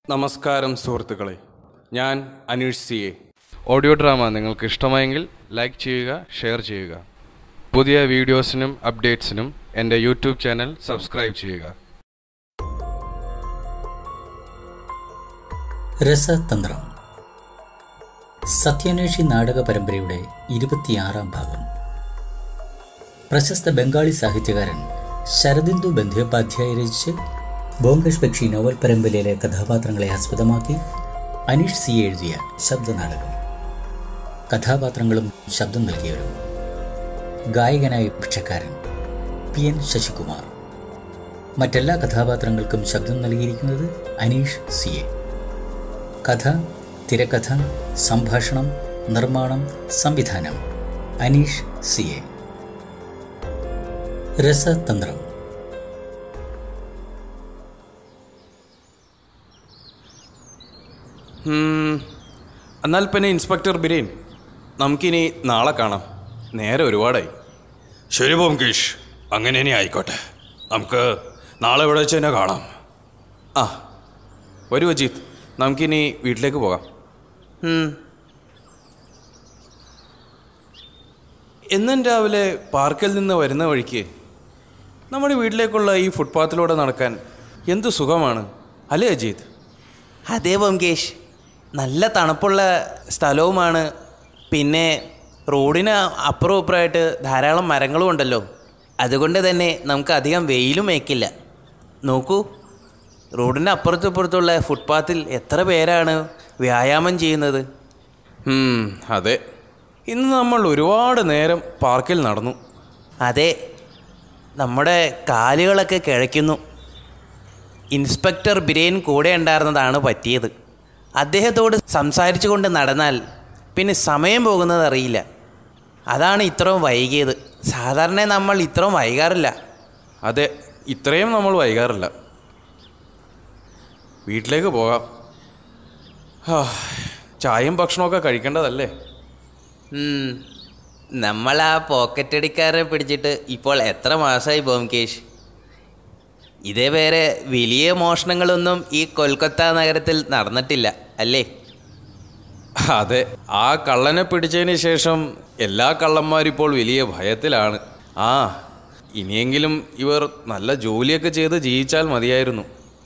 നമസ്കാരം സുഹൃത്തുക്കളെ ഞാൻ Aneesh C A audio drama നിങ്ങൾക്ക് ഇഷ്ടമായെങ്കിൽ ലൈക്ക് ചെയ്യുക ഷെയർ ചെയ്യുക പുതിയ വീഡിയോസിനും അപ്ഡേറ്റ്സിനും എൻ്റെ യൂട്യൂബ് ചാനൽ സബ്സ്ക്രൈബ് ചെയ്യുക രസതന്ത്രം സത്യാന്വേഷി നാടക പരമ്പരയുടെ ഇരുപത്തിയാറാം ഭാഗം പ്രശസ്ത ബംഗാളി സാഹിത്യകാരൻ ശരദിന്ദു ബന്ധ്യോപാധ്യായ രചിച്ച് ബോംഗഷ് ബക്ഷി നോവൽ പരമ്പരയിലെ കഥാപാത്രങ്ങളെ ആസ്പദമാക്കി അനീഷ് സി എഴുതിയ ശബ്ദനാടകം കഥാപാത്രങ്ങളും ശബ്ദം നൽകിയവരും ഗായകനായ ഭിക്ഷക്കാരൻ പി എൻ ശശികുമാർ മറ്റെല്ലാ കഥാപാത്രങ്ങൾക്കും ശബ്ദം നൽകിയിരിക്കുന്നത് അനീഷ് സി എ കഥ തിരക്കഥ സംഭാഷണം നിർമ്മാണം സംവിധാനം അനീഷ് സി എ രസതന്ത്രം ഉം, എന്നാൽ പിന്നെ ഇൻസ്പെക്ടർ ബിരേൻ നമുക്കിനി നാളെ കാണാം നേരെ ഒരുപാടായി ശരി ബോംകേഷ് അങ്ങനെ ഇനി ആയിക്കോട്ടെ നമുക്ക് നാളെ ഇവിടെ വെച്ച് തന്നെ കാണാം ആ വരൂ അജീത് നമുക്കിനി വീട്ടിലേക്ക് പോകാം ഉം. എന്നും രാവിലെ പാർക്കിൽ നിന്ന് വരുന്ന വഴിക്ക് നമ്മുടെ വീട്ടിലേക്കുള്ള ഈ ഫുട്പാത്തിലൂടെ നടക്കാൻ എന്തു സുഖമാണ് അല്ലേ അജീത് അതെ ബംകേഷ് നല്ല തണുപ്പുള്ള സ്ഥലവുമാണ് പിന്നെ റോഡിന് അപ്പുറവും ഇപ്പുറമായിട്ട് ധാരാളം മരങ്ങളും ഉണ്ടല്ലോ അതുകൊണ്ട് തന്നെ നമുക്ക് അധികം വെയിലും ഏക്കില്ല നോക്കൂ റോഡിൻ്റെ അപ്പുറത്തും ഇപ്പുറത്തുള്ള ഫുട്പാത്തിൽ എത്ര പേരാണ് വ്യായാമം ചെയ്യുന്നത് ഉം, അതെ ഇന്ന് നമ്മൾ ഒരുപാട് നേരം പാർക്കിൽ നടന്നു അതെ നമ്മുടെ കാലുകളൊക്കെ കിഴയ്ക്കുന്നു ഇൻസ്പെക്ടർ ബിരേൻ കൂടെ ഉണ്ടായിരുന്നതാണ് പറ്റിയത് അദ്ദേഹത്തോട് സംസാരിച്ചു കൊണ്ട് നടന്നാൽ പിന്നെ സമയം പോകുന്നത് അറിയില്ല അതാണ് ഇത്രയും വൈകിയത് സാധാരണ നമ്മൾ ഇത്രയും വൈകാറില്ല അതെ ഇത്രയും നമ്മൾ വൈകാറില്ല വീട്ടിലേക്ക് പോകാം ഹാ, ചായയും ഭക്ഷണമൊക്കെ കഴിക്കേണ്ടതല്ലേ ഉം. നമ്മൾ ആ പോക്കറ്റടിക്കാരെ പിടിച്ചിട്ട് ഇപ്പോൾ എത്ര മാസമായി ബോംകേഷ് ഇതേ വേറെ വലിയ മോഷണങ്ങളൊന്നും ഈ കൊൽക്കത്ത നഗരത്തിൽ നടന്നിട്ടില്ല അല്ലേ അതെ ആ കള്ളനെ പിടിച്ചതിന് ശേഷം എല്ലാ കള്ളന്മാരും ഇപ്പോൾ വലിയ ഭയത്തിലാണ് ആ ഇനിയെങ്കിലും ഇവർ നല്ല ജോലിയൊക്കെ ചെയ്ത് ജീവിച്ചാൽ മതിയായിരുന്നു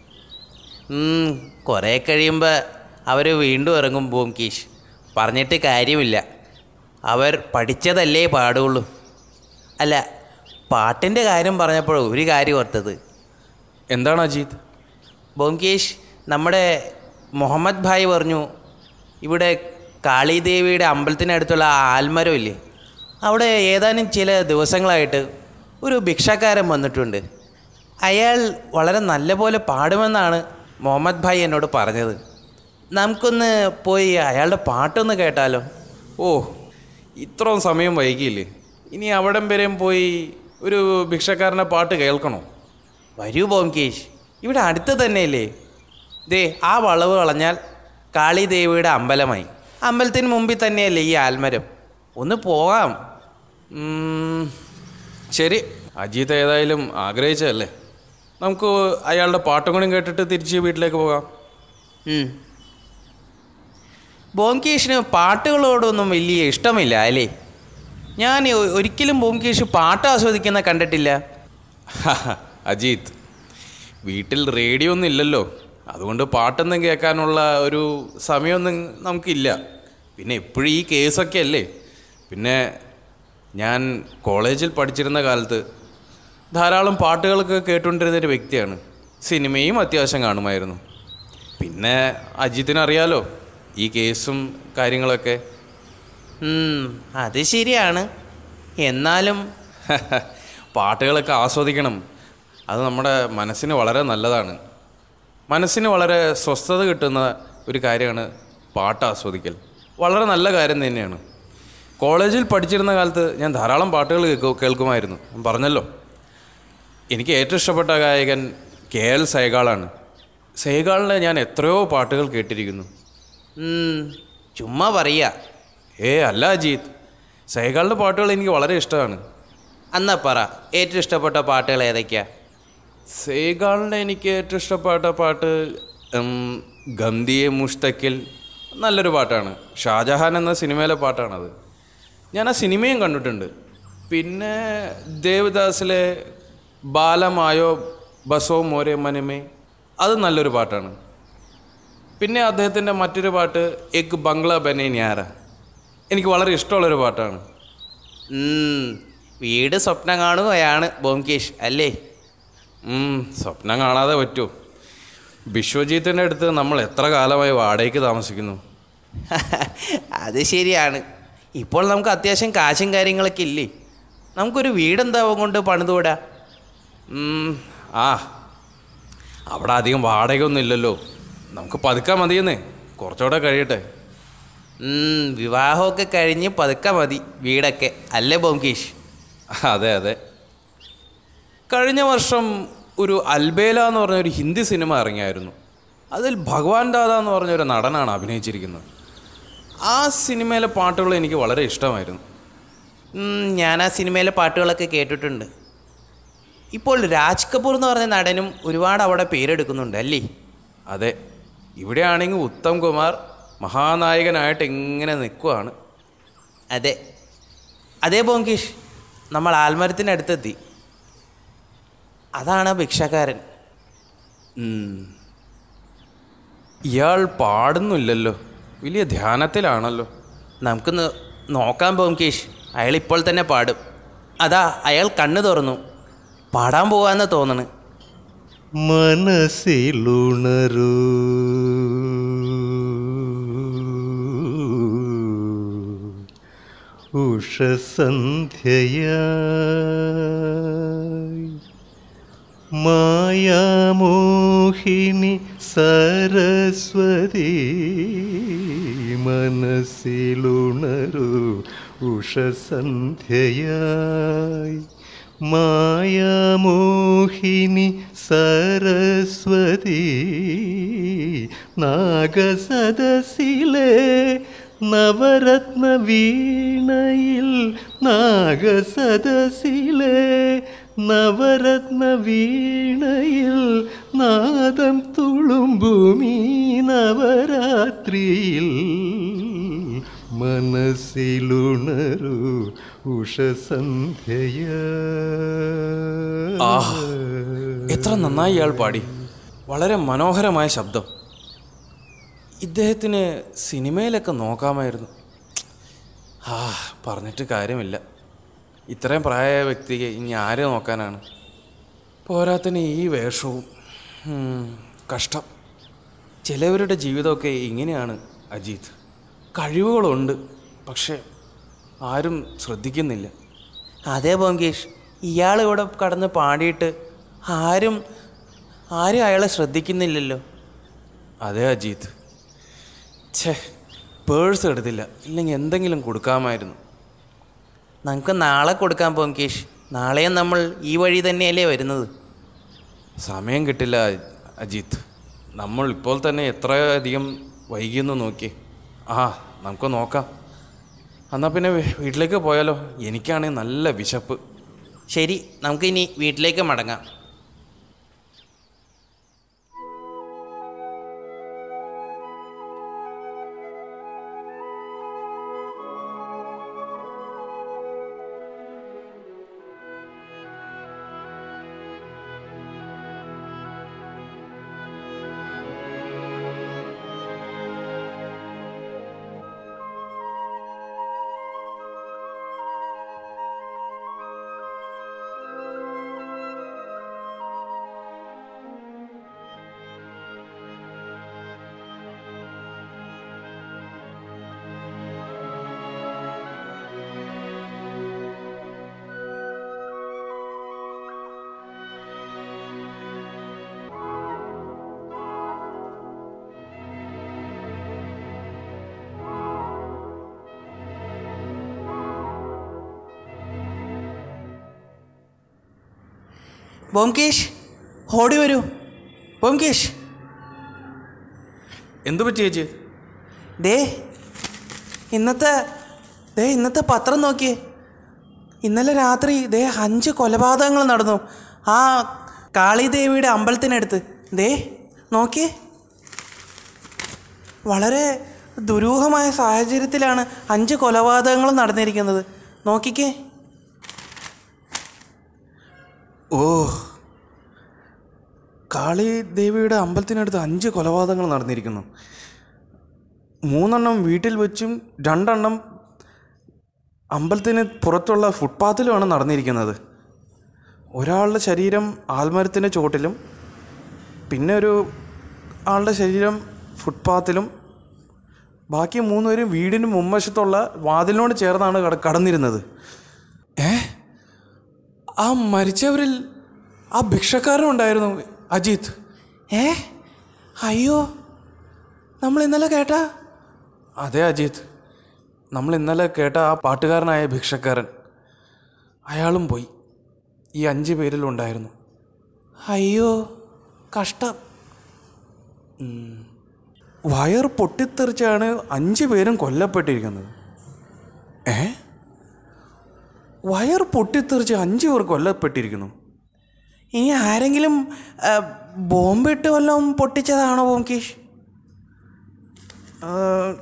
ഉം, കുറേ കഴിയുമ്പോൾ അവർ വീണ്ടും ഇറങ്ങും ബോംകീഷ് പറഞ്ഞിട്ട് കാര്യമില്ല അവർ പഠിച്ചതല്ലേ പാടുള്ളൂ അല്ല പാട്ടിൻ്റെ കാര്യം പറഞ്ഞപ്പോൾ ഒരു കാര്യം ഓർത്തത് എന്താണ് അജീത് ബോംകേഷ് നമ്മുടെ മുഹമ്മദ് ഭായ് പറഞ്ഞു ഇവിടെ കാളിദേവിയുടെ അമ്പലത്തിനടുത്തുള്ള ആ ആൽമരം ഇല്ലേ അവിടെ ഏതാനും ചില ദിവസങ്ങളായിട്ട് ഒരു ഭിക്ഷക്കാരൻ വന്നിട്ടുണ്ട് അയാൾ വളരെ നല്ലപോലെ പാടുമെന്നാണ് മുഹമ്മദ് ഭായ് എന്നോട് പറഞ്ഞത് നമുക്കൊന്ന് പോയി അയാളുടെ പാട്ടൊന്ന് കേട്ടാലോ ഓ ഇത്രയും സമയം വൈകിയില്ലേ ഇനി അവിടം വരെയും പോയി ഒരു ഭിക്ഷക്കാരൻ്റെ പാട്ട് കേൾക്കണോ വരൂ ബോംകേഷ് ഇവിടെ അടുത്ത് തന്നെയല്ലേ ദേ ആ വളവ് കളഞ്ഞാൽ കാളിദേവിയുടെ അമ്പലമായി അമ്പലത്തിന് മുമ്പിൽ തന്നെയല്ലേ ഈ ആൽമരം ഒന്ന് പോകാം ഉം, ശരി അജീത് ഏതായാലും ആഗ്രഹിച്ചതല്ലേ നമുക്ക് അയാളുടെ പാട്ടും കൂടി കേട്ടിട്ട് തിരിച്ച് വീട്ടിലേക്ക് പോകാം ഉം. ബോംകേഷിന് പാട്ടുകളോടൊന്നും വലിയ ഇഷ്ടമില്ല അല്ലേ ഞാൻ ഒ- ഒരിക്കലും ബോംകേഷ് പാട്ട് ആസ്വദിക്കുന്ന കണ്ടിട്ടില്ല അജീത് വീട്ടിൽ റേഡിയോ ഒന്നും ഇല്ലല്ലോ അതുകൊണ്ട് പാട്ടൊന്നും കേൾക്കാനുള്ള ഒരു സമയമൊന്നും നമുക്കില്ല പിന്നെ എപ്പോഴും ഈ കേസൊക്കെ അല്ലേ പിന്നെ ഞാൻ കോളേജിൽ പഠിച്ചിരുന്ന കാലത്ത് ധാരാളം പാട്ടുകളൊക്കെ കേട്ടുകൊണ്ടിരുന്ന ഒരു വ്യക്തിയാണ് സിനിമയും അത്യാവശ്യം കാണുമായിരുന്നു പിന്നെ അജിത്തിനറിയാലോ ഈ കേസും കാര്യങ്ങളൊക്കെ ഉം, അത് ശരിയാണ് എന്നാലും പാട്ടുകളൊക്കെ ആസ്വദിക്കണം അത് നമ്മുടെ മനസ്സിന് വളരെ നല്ലതാണ് മനസ്സിന് വളരെ സ്വസ്ഥത കിട്ടുന്ന ഒരു കാര്യമാണ് പാട്ട് ആസ്വദിക്കൽ വളരെ നല്ല കാര്യം തന്നെയാണ് കോളേജിൽ പഠിച്ചിരുന്ന കാലത്ത് ഞാൻ ധാരാളം പാട്ടുകൾ കേൾക്കു കേൾക്കുമായിരുന്നു ഞാൻ പറഞ്ഞല്ലോ എനിക്ക് ഏറ്റവും ഇഷ്ടപ്പെട്ട ഗായകൻ കെ എൽ സൈഗാളാണ് സൈഗാളിൻ്റെ ഞാൻ എത്രയോ പാട്ടുകൾ കേട്ടിരിക്കുന്നു ഉം, ചുമ്മാ പറയുക ഏ അല്ല അജീത് സൈഗാളിൻ്റെ പാട്ടുകൾ എനിക്ക് വളരെ ഇഷ്ടമാണ് എന്നാ പറ ഏറ്റവും ഇഷ്ടപ്പെട്ട പാട്ടുകൾ ഏതൊക്കെയാ സേഗാളിൻ്റെ എനിക്ക് ഏറ്റവും ഇഷ്ടപ്പെട്ട പാട്ട് ഉം, ഗന്ധിയെ മുഷ്തക്കിൽ നല്ലൊരു പാട്ടാണ് ഷാജഹാൻ എന്ന സിനിമയിലെ പാട്ടാണത് ഞാൻ ആ സിനിമയും കണ്ടിട്ടുണ്ട് പിന്നെ ദേവദാസിലെ ബാലമായോ ബസോ മോരെ മനമേ അത് നല്ലൊരു പാട്ടാണ് പിന്നെ അദ്ദേഹത്തിൻ്റെ മറ്റൊരു പാട്ട് എക് ബംഗ്ല ബനെ ന്യാര എനിക്ക് വളരെ ഇഷ്ടമുള്ളൊരു പാട്ടാണ് ഉം, വീട് സ്വപ്നം കാണുകയാണ് ബോംകേഷ് അല്ലേ ഉം, സ്വപ്നം കാണാതെ പറ്റുമോ ബിശ്വജീത്തിൻ്റെ അടുത്ത് നമ്മൾ എത്ര കാലമായി വാടകയ്ക്ക് താമസിക്കുന്നു അത് ശരിയാണ് ഇപ്പോൾ നമുക്ക് അത്യാവശ്യം കാശും കാര്യങ്ങളൊക്കെ ഇല്ലേ നമുക്കൊരു വീടെന്താവും കൊണ്ട് പണിതുകൂടാ ഉം, ആ അവിടെ അധികം വാടകയൊന്നും ഇല്ലല്ലോ നമുക്ക് പതുക്കാൻ മതിയെന്നേ കുറച്ചുകൂടെ കഴിയട്ടെ ഉം, വിവാഹമൊക്കെ കഴിഞ്ഞ് പതുക്കെ മതി വീടൊക്കെ അല്ലേ ബോംകേഷ് അതെ അതെ കഴിഞ്ഞ വർഷം ഒരു അൽബേല എന്ന് പറഞ്ഞ ഒരു ഹിന്ദി സിനിമ ഇറങ്ങിയായിരുന്നു അതിൽ ഭഗവാൻ ദാദ എന്ന് പറഞ്ഞ ഒരു നടനാണ് അഭിനയിച്ചിരിക്കുന്നത് ആ സിനിമയിലെ പാട്ടുകൾ എനിക്ക് വളരെ ഇഷ്ടമായിരുന്നു ഉം, ഞാൻ ആ സിനിമയിലെ പാട്ടുകളൊക്കെ കേട്ടിട്ടുണ്ട് ഇപ്പോൾ രാജ് കപൂർ എന്ന് പറഞ്ഞ നടനും ഒരുപാട് അവിടെ പേരെടുക്കുന്നുണ്ട് അല്ലേ അതെ ഇവിടെയാണെങ്കിൽ ഉത്തം കുമാർ മഹാനായകനായിട്ട് ഇങ്ങനെ നിൽക്കുവാണ് അതെ അതെ ബോംകേഷ് നമ്മൾ ആൽമരത്തിനടുത്തെത്തി അതാണ് ആ ഭിക്ഷക്കാരൻ ഉം. ഇയാൾ പാടുന്നില്ലല്ലോ വലിയ ധ്യാനത്തിലാണല്ലോ നമുക്ക് ന- നോക്കാം ബോംകേഷ് അയാൾ ഇപ്പോൾ തന്നെ പാടും അതാ അയാൾ കണ്ണു തുറന്നു പാടാൻ പോവാന്ന് തോന്നണ് മനസ്സിലുണരൂ ഉഷസന്ധ്യയായി മായാമോഹിനി സരസ്വതി മനസ്സിലുണരൂ ഉഷസന്ധ്യയായി മായാമോഹിനി സരസ്വതി നാഗസദസിലെ നവരത്ന വീണയിൽ നാഗസദസിലെ നവരത്ന വീണയിൽ നാദം തുളുമ്പുമീ നവരാത്രിയിൽ മനസ്സിലുണരൂ ഉഷസന്ധ്യയ ആഹാ എത്ര നന്നായി ഇയാൾ പാടി വളരെ മനോഹരമായ ശബ്ദം ഇദ്ദേഹത്തിന് സിനിമയിലൊക്കെ നോക്കാമായിരുന്നു ആ പറഞ്ഞിട്ട് കാര്യമില്ല ഇത്രയും പ്രായമായ വ്യക്തിക്ക് ഇനി ആരെ നോക്കാനാണ് പോരാത്തിന് ഈ വേഷവും ഉം, കഷ്ടം ചിലവരുടെ ജീവിതമൊക്കെ ഇങ്ങനെയാണ് അജീത് കഴിവുകളുണ്ട് പക്ഷെ ആരും ശ്രദ്ധിക്കുന്നില്ല അതെ ബോംകേഷ് ഇയാൾ ഇവിടെ കടന്ന് പാടിയിട്ട് ആരും ആരും അയാളെ ശ്രദ്ധിക്കുന്നില്ലല്ലോ അതെ അജീത് ഛേ പേഴ്സ് എടുത്തില്ല ഇല്ലെങ്കിൽ എന്തെങ്കിലും കൊടുക്കാമായിരുന്നു നമുക്ക് നാളെ കൊടുക്കാൻ ബോംകേഷ് നാളെയും നമ്മൾ ഈ വഴി തന്നെയല്ലേ വരുന്നത് സമയം കിട്ടില്ല അജിത്ത് നമ്മൾ ഇപ്പോൾ തന്നെ എത്രയധികം വൈകിയെന്ന് നോക്കി ആ നമുക്ക് നോക്കാം എന്നാൽ പിന്നെ വീ- വീട്ടിലേക്ക് പോയാലോ എനിക്കാണെങ്കിൽ നല്ല വിശപ്പ് ശരി നമുക്കിനി വീട്ടിലേക്ക് മടങ്ങാം ബോംകേഷ് ഓടി വരൂ ബോംകേഷ് എന്തു പറ്റി ചേച്ചി ദേ ഇന്നത്തെ ദേ ഇന്നത്തെ പത്രം നോക്കിയേ ഇന്നലെ രാത്രി ദേ അഞ്ച് കൊലപാതകങ്ങൾ നടന്നു ആ കാളിദേവിയുടെ അമ്പലത്തിനടുത്ത് ദേ നോക്കിയേ വളരെ ദുരൂഹമായ സാഹചര്യത്തിലാണ് അഞ്ച് കൊലപാതകങ്ങളും നടന്നിരിക്കുന്നത് നോക്കിക്കേ ഓ കാളി ദേവിയുടെ അമ്പലത്തിനടുത്ത് അഞ്ച് കൊലപാതകങ്ങൾ നടന്നിരിക്കുന്നു മൂന്നെണ്ണം വീട്ടിൽ വെച്ചും രണ്ടെണ്ണം അമ്പലത്തിന് പുറത്തുള്ള ഫുട്പാത്തിലുമാണ് നടന്നിരിക്കുന്നത് ഒരാളുടെ ശരീരം ആൽമരത്തിൻ്റെ ചോട്ടിലും പിന്നെ ഒരു ആളുടെ ശരീരം ഫുട്പാത്തിലും ബാക്കി മൂന്നുപേരും വീടിന് മുൻവശത്തുള്ള വാതിലിനോട് ചേർന്നാണ് കട കടന്നിരുന്നത് ഏ ആ മരിച്ചവരിൽ ആ ഭിക്ഷക്കാരനുണ്ടായിരുന്നു അജിത്ത് ഏ അയ്യോ നമ്മൾ ഇന്നലെ കേട്ടാ അതെ അജിത്ത് നമ്മൾ ഇന്നലെ കേട്ട ആ പാട്ടുകാരനായ ഭിക്ഷക്കാരൻ അയാളും പോയി ഈ അഞ്ച് പേരിലുണ്ടായിരുന്നു അയ്യോ കഷ്ടം വയർ പൊട്ടിത്തെറിച്ചാണ് അഞ്ച് പേരും കൊല്ലപ്പെട്ടിരിക്കുന്നത് ഏ വയർ പൊട്ടിത്തെറിച്ച് അഞ്ച് പേർ കൊല്ലപ്പെട്ടിരിക്കുന്നു ഇനി ആരെങ്കിലും ആ, ബോംബിട്ട് വല്ലതും പൊട്ടിച്ചതാണോ ബോംകേഷ് ആ,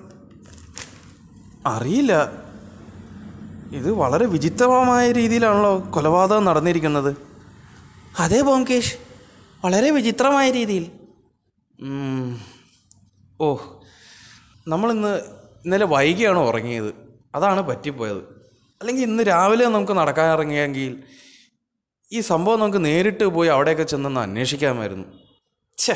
അറിയില്ല ഇത് വളരെ വിചിത്രമായ രീതിയിലാണല്ലോ കൊലപാതകം നടന്നിരിക്കുന്നത് അതെ ബോംകേഷ് വളരെ വിചിത്രമായ രീതിയിൽ ഉം. ഓ നമ്മളിന്ന് ഇന്നലെ വൈകിയാണ് ഉറങ്ങിയത് അതാണ് പറ്റിപ്പോയത് അല്ലെങ്കിൽ ഇന്ന് രാവിലെ നമുക്ക് നടക്കാൻ ഇറങ്ങിയെങ്കിൽ ഈ സംഭവം നമുക്ക് നേരിട്ട് പോയി അവിടെയൊക്കെ ചെന്നൊന്ന് അന്വേഷിക്കാമായിരുന്നു ഛേ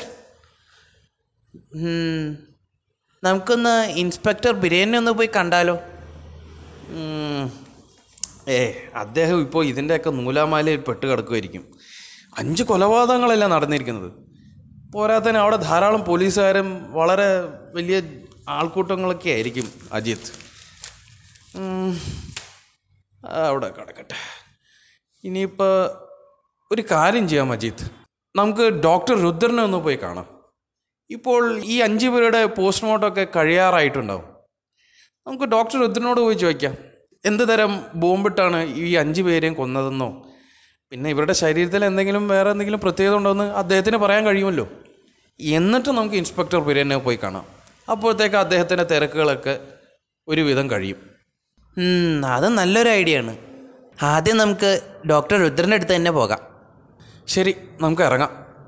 ഉം. നമുക്കൊന്ന് ഇൻസ്പെക്ടർ ബിരേനെ ഒന്ന് പോയി കണ്ടാലോ ഉം. ഏ അദ്ദേഹം ഇപ്പോൾ ഇതിൻ്റെയൊക്കെ നൂലാമാലയിൽ പെട്ട് കിടക്കുമായിരിക്കും അഞ്ച് കൊലപാതകങ്ങളല്ല നടന്നിരിക്കുന്നത് പോരാത്തതിന് അവിടെ ധാരാളം പോലീസുകാരും വളരെ വലിയ ആൾക്കൂട്ടങ്ങളൊക്കെ ആയിരിക്കും അജിത്ത് ഉം. ആ, അവിടെ കിടക്കട്ടെ ഇനിയിപ്പോൾ ഒരു കാര്യം ചെയ്യാം അജിത്ത് നമുക്ക് ഡോക്ടർ രുദ്രനെ ഒന്ന് പോയി കാണാം ഇപ്പോൾ ഈ അഞ്ച് പേരുടെ പോസ്റ്റ്മോർട്ടം ഒക്കെ കഴിയാറായിട്ടുണ്ടാവും നമുക്ക് ഡോക്ടർ രുദ്രനോട് പോയി ചോദിക്കാം എന്ത് തരം ബോംബിട്ടാണ് ഈ അഞ്ച് പേരെയും കൊന്നതെന്നോ പിന്നെ ഇവരുടെ ശരീരത്തിൽ എന്തെങ്കിലും വേറെ എന്തെങ്കിലും പ്രത്യേകത ഉണ്ടോ എന്ന് അദ്ദേഹത്തിന് പറയാൻ കഴിയുമല്ലോ എന്നിട്ട് നമുക്ക് ഇൻസ്പെക്ടർ പിരേനെ പോയി കാണാം അപ്പോഴത്തേക്ക് അദ്ദേഹത്തിൻ്റെ തിരക്കുകളൊക്കെ ഒരുവിധം കഴിയും ഉം, അത് നല്ലൊരു ഐഡിയ ആണ് ആദ്യം നമുക്ക് ഡോക്ടർ രുദ്രൻ്റെ അടുത്ത് തന്നെ പോകാം ശരി നമുക്ക് ഇറങ്ങാം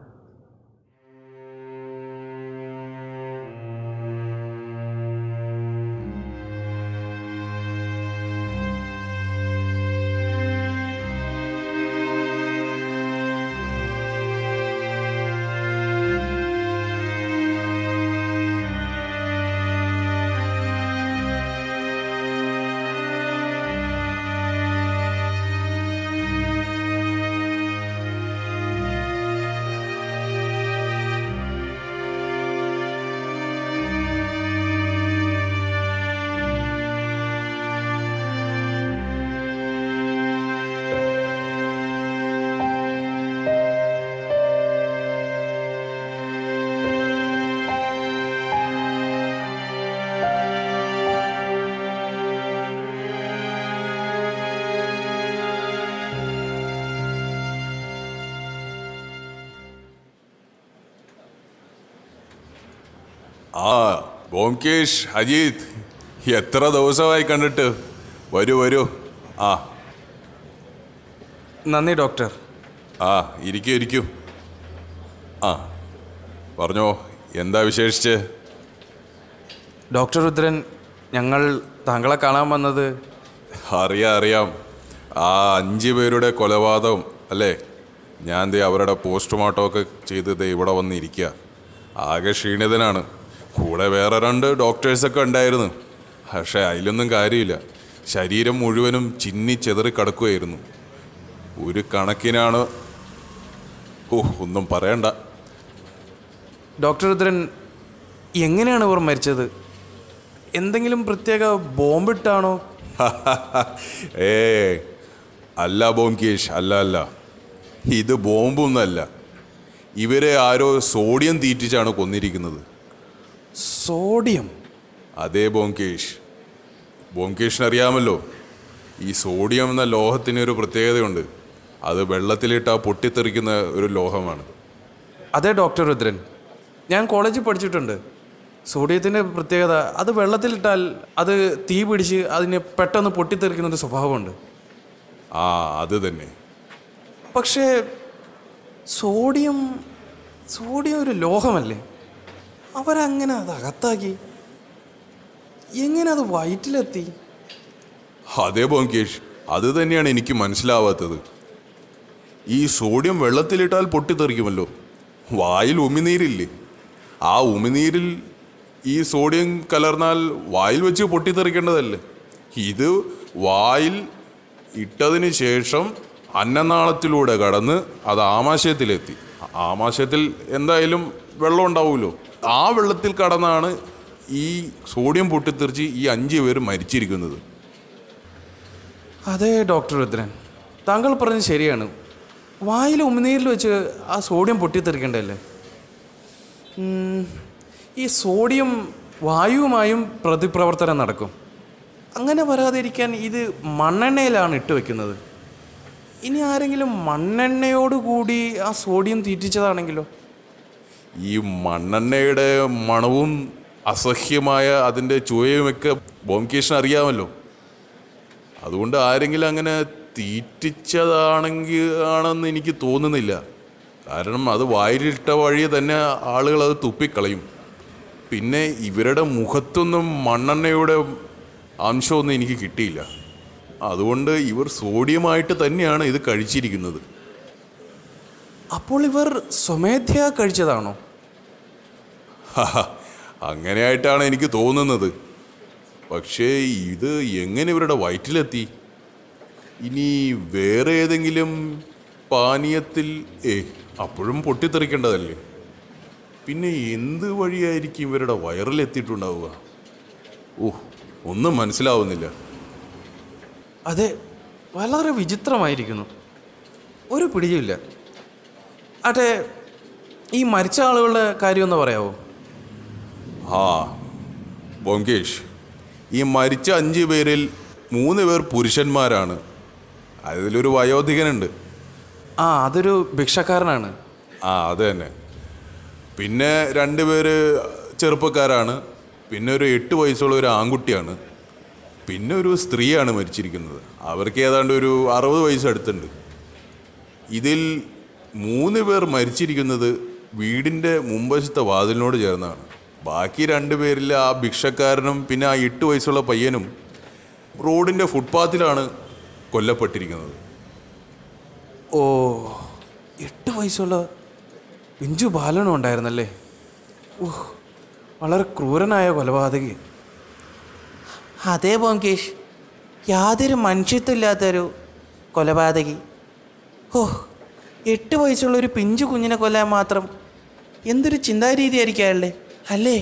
ആ ബോംകേഷ് അജിത് എത്ര ദിവസമായി കണ്ടിട്ട് വരൂ വരൂ ആ നന്ദി ഡോക്ടർ ആ ഇരിക്കൂ ഇരിക്കൂ ആ പറഞ്ഞോ എന്താ വിശേഷിച്ച് ഡോക്ടർ രുദ്രൻ ഞങ്ങൾ താങ്കളെ കാണാൻ വന്നത് അറിയാം അറിയാം ആ അഞ്ച് പേരുടെ കൊലപാതകം അല്ലേ ഞാൻ ദേ അവരുടെ പോസ്റ്റ്മോർട്ടം ഒക്കെ ചെയ്ത് ദേ ഇവിടെ വന്നിരിക്കുക ആകെ ക്ഷീണിതനാണ് കൂടെ വേറെ രണ്ട് ഡോക്ടേഴ്സൊക്കെ ഉണ്ടായിരുന്നു പക്ഷേ അതിലൊന്നും കാര്യമില്ല ശരീരം മുഴുവനും ചിന്നി ചെതറി കിടക്കുകയായിരുന്നു ഒരു കണക്കിനാണ് ഓ ഒന്നും പറയണ്ട ഡോക്ടർ രുദ്രൻ എങ്ങനെയാണ് ഇവർ മരിച്ചത് എന്തെങ്കിലും പ്രത്യേക ബോംബിട്ടാണോ ഏ അല്ല ബോംകേഷ് അല്ല അല്ല ഇത് ബോംബൊന്നുമല്ല ഇവരെ ആരോ സോഡിയം തീറ്റിച്ചാണ് കൊന്നിരിക്കുന്നത് സോഡിയം അതേ ബോംകേഷ് ബോംകേഷിന് അറിയാമല്ലോ ഈ സോഡിയം എന്ന ലോഹത്തിന് ഒരു പ്രത്യേകതയുണ്ട് അത് വെള്ളത്തിലിട്ടാൽ പൊട്ടിത്തെറിക്കുന്ന ഒരു ലോഹമാണ് അതെ ഡോക്ടർ രുദ്രൻ ഞാൻ കോളേജിൽ പഠിച്ചിട്ടുണ്ട് സോഡിയത്തിൻ്റെ പ്രത്യേകത അത് വെള്ളത്തിലിട്ടാൽ അത് തീ പിടിച്ച് അതിന് പെട്ടെന്ന് പൊട്ടിത്തെറിക്കുന്നൊരു സ്വഭാവമുണ്ട് ആ അത് തന്നെ പക്ഷേ സോഡിയം സോഡിയം ഒരു ലോഹമല്ലേ അവരങ്ങനെ അത് അകത്താക്കി എങ്ങനെ അത് വയറ്റിലെത്തി അതേ ബോംകേഷ് അത് തന്നെയാണ് എനിക്ക് മനസ്സിലാവാത്തത് ഈ സോഡിയം വെള്ളത്തിലിട്ടാൽ പൊട്ടിത്തെറിക്കുമല്ലോ വായിൽ ഉമിനീരില്ലേ ആ ഉമിനീരിൽ ഈ സോഡിയം കലർന്നാൽ വായിൽ വെച്ച് പൊട്ടിത്തെറിക്കേണ്ടതല്ലേ ഇത് വായിൽ ഇട്ടതിന് ശേഷം അന്നനാളത്തിലൂടെ കടന്ന് അത് ആമാശയത്തിലെത്തി ആമാശയത്തിൽ എന്തായാലും വെള്ളം ഉണ്ടാവുമല്ലോ ആ വെള്ളത്തിൽ കടന്നാണ് ഈ സോഡിയം പൊട്ടിത്തെറിച്ച് ഈ അഞ്ച് പേര് മരിച്ചിരിക്കുന്നത് അതെ ഡോക്ടർ രുദ്രൻ താങ്കൾ പറഞ്ഞത് ശരിയാണ് വായിൽ ഉമിനീരിൽ വെച്ച് ആ സോഡിയം പൊട്ടിത്തെറിക്കണ്ടല്ലേ ഉം, ഈ സോഡിയം വായുവുമായും പ്രതിപ്രവർത്തനം നടക്കും അങ്ങനെ വരാതിരിക്കാൻ ഇത് മണ്ണെണ്ണയിലാണ് ഇട്ട് വെക്കുന്നത് ഇനി ആരെങ്കിലും മണ്ണെണ്ണയോടുകൂടി ആ സോഡിയം തീറ്റിച്ചതാണെങ്കിലോ ഈ മണ്ണെണ്ണയുടെ മണവും അസഹ്യമായ അതിൻ്റെ ചുവയുമൊക്കെ ബോംകേഷിന് അറിയാമല്ലോ അതുകൊണ്ട് ആരെങ്കിലും അങ്ങനെ തീറ്റിച്ചതാണെങ്കിൽ ആണെന്ന് എനിക്ക് തോന്നുന്നില്ല കാരണം അത് വായിലിട്ട വഴി തന്നെ ആളുകൾ അത് തുപ്പിക്കളയും പിന്നെ ഇവരുടെ മുഖത്തൊന്നും മണ്ണെണ്ണയുടെ അംശമൊന്നും എനിക്ക് കിട്ടിയില്ല അതുകൊണ്ട് ഇവർ സോഡിയമായിട്ട് തന്നെയാണ് ഇത് കഴിച്ചിരിക്കുന്നത് അപ്പോൾ ഇവർ സ്വമേധയാ കഴിച്ചതാണോ ഹഹ, അങ്ങനെയായിട്ടാണ് എനിക്ക് തോന്നുന്നത് പക്ഷേ ഇത് എങ്ങനെ ഇവരുടെ വയറ്റിലെത്തി ഇനി വേറെ ഏതെങ്കിലും പാനീയത്തിൽ ഏ അപ്പോഴും പൊട്ടിത്തെറിക്കേണ്ടതല്ലേ പിന്നെ എന്ത് വഴിയായിരിക്കും ഇവരുടെ വയറിലെത്തിയിട്ടുണ്ടാവുക ഓ ഒന്നും മനസ്സിലാവുന്നില്ല അതെ വളരെ വിചിത്രമായിരിക്കുന്നു ഒരു പിടിയുമില്ല അതെ ഈ മരിച്ച ആളുകളുടെ കാര്യമൊന്ന് പറയാവോ ആ ബോങ്കേഷ് ഈ മരിച്ച അഞ്ച് പേരിൽ മൂന്ന് പേർ പുരുഷന്മാരാണ് അതിലൊരു വയോധികനുണ്ട് ആ അതൊരു ഭിക്ഷക്കാരനാണ് ആ അത് തന്നെ പിന്നെ രണ്ട് പേര് ചെറുപ്പക്കാരാണ് പിന്നെ ഒരു എട്ട് വയസ്സുള്ള ഒരു ആൺകുട്ടിയാണ് പിന്നെ ഒരു സ്ത്രീയാണ് മരിച്ചിരിക്കുന്നത് അവർക്ക് ഏതാണ്ട് ഒരു അറുപത് വയസ്സ് അടുത്തുണ്ട് ഇതിൽ മൂന്ന് പേർ മരിച്ചിരിക്കുന്നത് വീടിൻ്റെ മുമ്പശത്തെ വാതിലിനോട് ചേർന്നാണ് ബാക്കി രണ്ട് പേരിൽ ആ ഭിക്ഷക്കാരനും പിന്നെ ആ എട്ട് വയസ്സുള്ള പയ്യനും റോഡിൻ്റെ ഫുട്പാത്തിലാണ് കൊല്ലപ്പെട്ടിരിക്കുന്നത് ഓ എട്ട് വയസ്സുള്ള പിഞ്ചു ബാലനും ഉണ്ടായിരുന്നല്ലേ ഊഹ് വളരെ ക്രൂരനായ കൊലപാതകി അതേ ബോംകേഷ് യാതൊരു മനുഷ്യത്വമില്ലാത്തൊരു കൊലപാതകി ഓ എട്ട് വയസ്സുള്ള ഒരു പിഞ്ചു കുഞ്ഞിനെ കൊല്ലാൻ മാത്രം എന്തൊരു ചിന്താരീതി ആയിരിക്കും അയാളുടെ അല്ലേ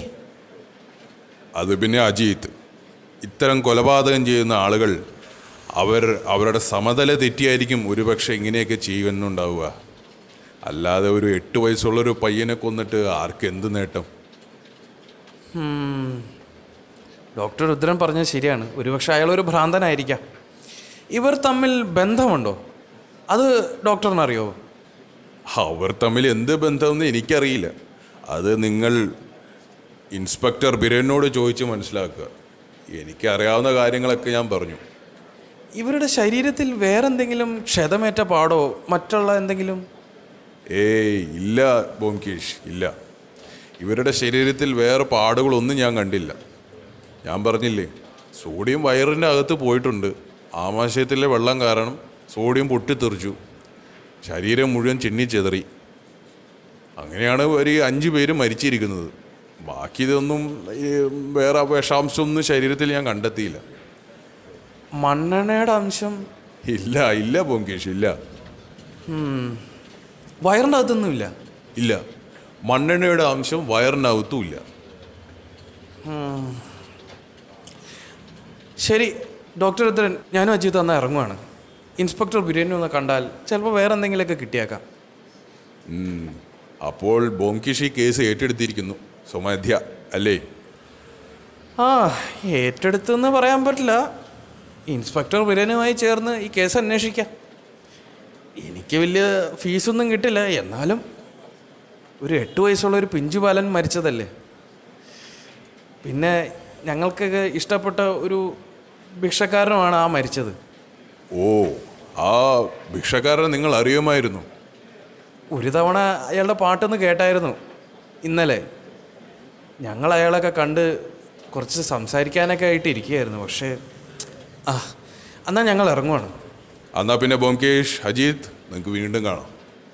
അത് പിന്നെ അജീത്ത് ഇത്തരം കൊലപാതകം ചെയ്യുന്ന ആളുകൾ അവർ അവരുടെ സമതല തെറ്റിയായിരിക്കും ഒരുപക്ഷെ ഇങ്ങനെയൊക്കെ ചെയ്യുന്നുണ്ടാവുക അല്ലാതെ ഒരു എട്ട് വയസ്സുള്ളൊരു പയ്യനെ കൊന്നിട്ട് ആർക്ക് എന്ത് നേട്ടം ഡോക്ടർ രുദ്രൻ പറഞ്ഞത് ശരിയാണ് ഒരുപക്ഷെ അയാളൊരു ഭ്രാന്തനായിരിക്കാം ഇവർ തമ്മിൽ ബന്ധമുണ്ടോ അത് ഡോക്ടറിനറിയോ അവർ തമ്മിൽ എന്ത് ബന്ധമെന്ന് എനിക്കറിയില്ല അത് നിങ്ങൾ ഇൻസ്പെക്ടർ ബിരനോട് ചോദിച്ച് മനസ്സിലാക്കുക എനിക്കറിയാവുന്ന കാര്യങ്ങളൊക്കെ ഞാൻ പറഞ്ഞു ഇവരുടെ ശരീരത്തിൽ വേറെന്തെങ്കിലും ക്ഷതമേറ്റ പാടോ മറ്റുള്ള എന്തെങ്കിലും ഏയ് ഇല്ല ബോംകേഷ് ഇല്ല ഇവരുടെ ശരീരത്തിൽ വേറെ പാടുകളൊന്നും ഞാൻ കണ്ടില്ല ഞാൻ പറഞ്ഞില്ലേ സോഡിയം വയറിൻ്റെ അകത്ത് പോയിട്ടുണ്ട് ആമാശയത്തിലെ വെള്ളം കാരണം സോഡിയം പൊട്ടിത്തെറിച്ചു ശരീരം മുഴുവൻ ചിന്നിച്ചെതറി അങ്ങനെയാണ് ഒരു അഞ്ച് പേര് മരിച്ചിരിക്കുന്നത് ബാക്കി ഇതൊന്നും ഈ വേറെ വിഷാംശമൊന്നും ശരീരത്തിൽ ഞാൻ കണ്ടെത്തിയില്ല മണ്ണെണ്ണയുടെ അംശം ഇല്ല ഇല്ല ബോംകേഷ് ഇല്ല വയറിൻ്റെ അകത്തൊന്നുമില്ല ഇല്ല മണ്ണെണ്ണയുടെ അംശം വയറിനകത്തും ഇല്ല ശരി ഡോക്ടർ രുദ്രൻ ഞാനും അജിത്ത് അന്ന് ഇറങ്ങുവാണ് ഇൻസ്പെക്ടർ ബിരിയാണി ഒന്ന് കണ്ടാൽ ചിലപ്പോൾ വേറെ എന്തെങ്കിലുമൊക്കെ കിട്ടിയേക്കാം അപ്പോൾ ബോംകിഷ് ഈ കേസ് ഏറ്റെടുത്തിരിക്കുന്നു സ്വമധ്യ അല്ലേ ആ ഏറ്റെടുത്തെന്ന് പറയാൻ പറ്റില്ല ഇൻസ്പെക്ടർ ബിരിയാണിയുമായി ചേർന്ന് ഈ കേസ് അന്വേഷിക്കാം എനിക്ക് വലിയ ഫീസൊന്നും കിട്ടില്ല എന്നാലും ഒരു എട്ട് വയസ്സുള്ള ഒരു പിഞ്ചു ബാലൻ മരിച്ചതല്ലേ പിന്നെ ഞങ്ങൾക്കൊക്കെ ഇഷ്ടപ്പെട്ട ഒരു ഭിക്ഷക്കാരനുമാണ് ആ മരിച്ചത് ഓ ആ ഭിക്ഷക്കാരനെ നിങ്ങൾ അറിയുമായിരുന്നു ഒരു തവണ അയാളുടെ പാട്ടൊന്ന് കേട്ടായിരുന്നു ഇന്നലെ ഞങ്ങൾ അയാളൊക്കെ കണ്ട് കുറച്ച് സംസാരിക്കാനൊക്കെ ആയിട്ട് ഇരിക്കുകയായിരുന്നു പക്ഷേ ആ എന്നാൽ ഞങ്ങൾ ഇറങ്ങുവാണ് എന്നാ പിന്നെ ബോംകേഷ് അജിത് നിങ്ങൾക്ക് വീണ്ടും കാണാം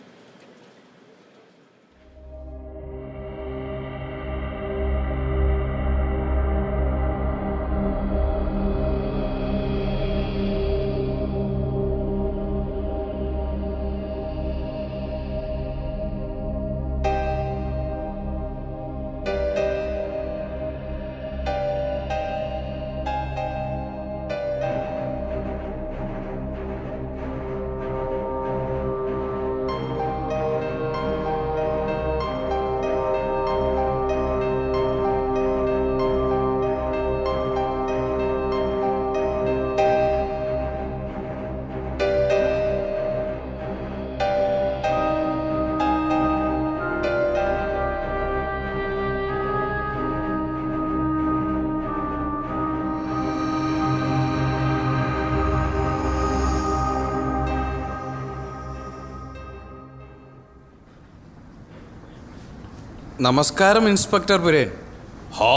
നമസ്കാരം ഇൻസ്പെക്ടർ പുരേൻ ഹാ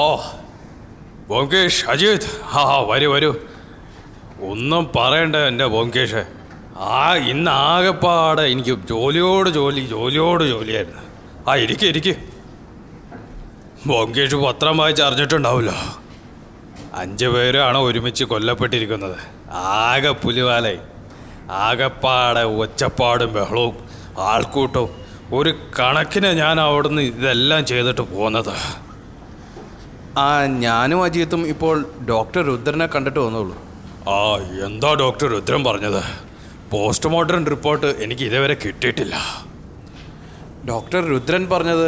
ബോംകേഷ് അജിത് ഹാ ഹാ വരൂ വരൂ ഒന്നും പറയണ്ട എൻ്റെ ബോംകേഷ് ആ ഇന്ന് ആകെപ്പാടെ എനിക്ക് ജോലിയോട് ജോലി ജോലിയോട് ജോലിയായിരുന്നു ആ ഇരിക്കെ ഇരിക്കെ ബോംകേഷ് പത്രം വായിച്ച് അറിഞ്ഞിട്ടുണ്ടാവുമല്ലോ അഞ്ച് പേരാണ് ഒരുമിച്ച് കൊല്ലപ്പെട്ടിരിക്കുന്നത് ആകെ പുലിവാലായി ആകെപ്പാടെ ഒച്ചപ്പാടും ബഹളവും ആൾക്കൂട്ടവും ഒരു കണക്കിന് ഞാൻ അവിടുന്ന് ഇതെല്ലാം ചെയ്തിട്ട് പോന്നത് ആ ഞാനും അജിത്തും ഇപ്പോൾ ഡോക്ടർ രുദ്രനെ കണ്ടിട്ട് വന്നുള്ളൂ ആ എന്താ ഡോക്ടർ രുദ്രൻ പറഞ്ഞത് പോസ്റ്റ്മോർട്ടം റിപ്പോർട്ട് എനിക്ക് ഇതുവരെ കിട്ടിയിട്ടില്ല ഡോക്ടർ രുദ്രൻ പറഞ്ഞത്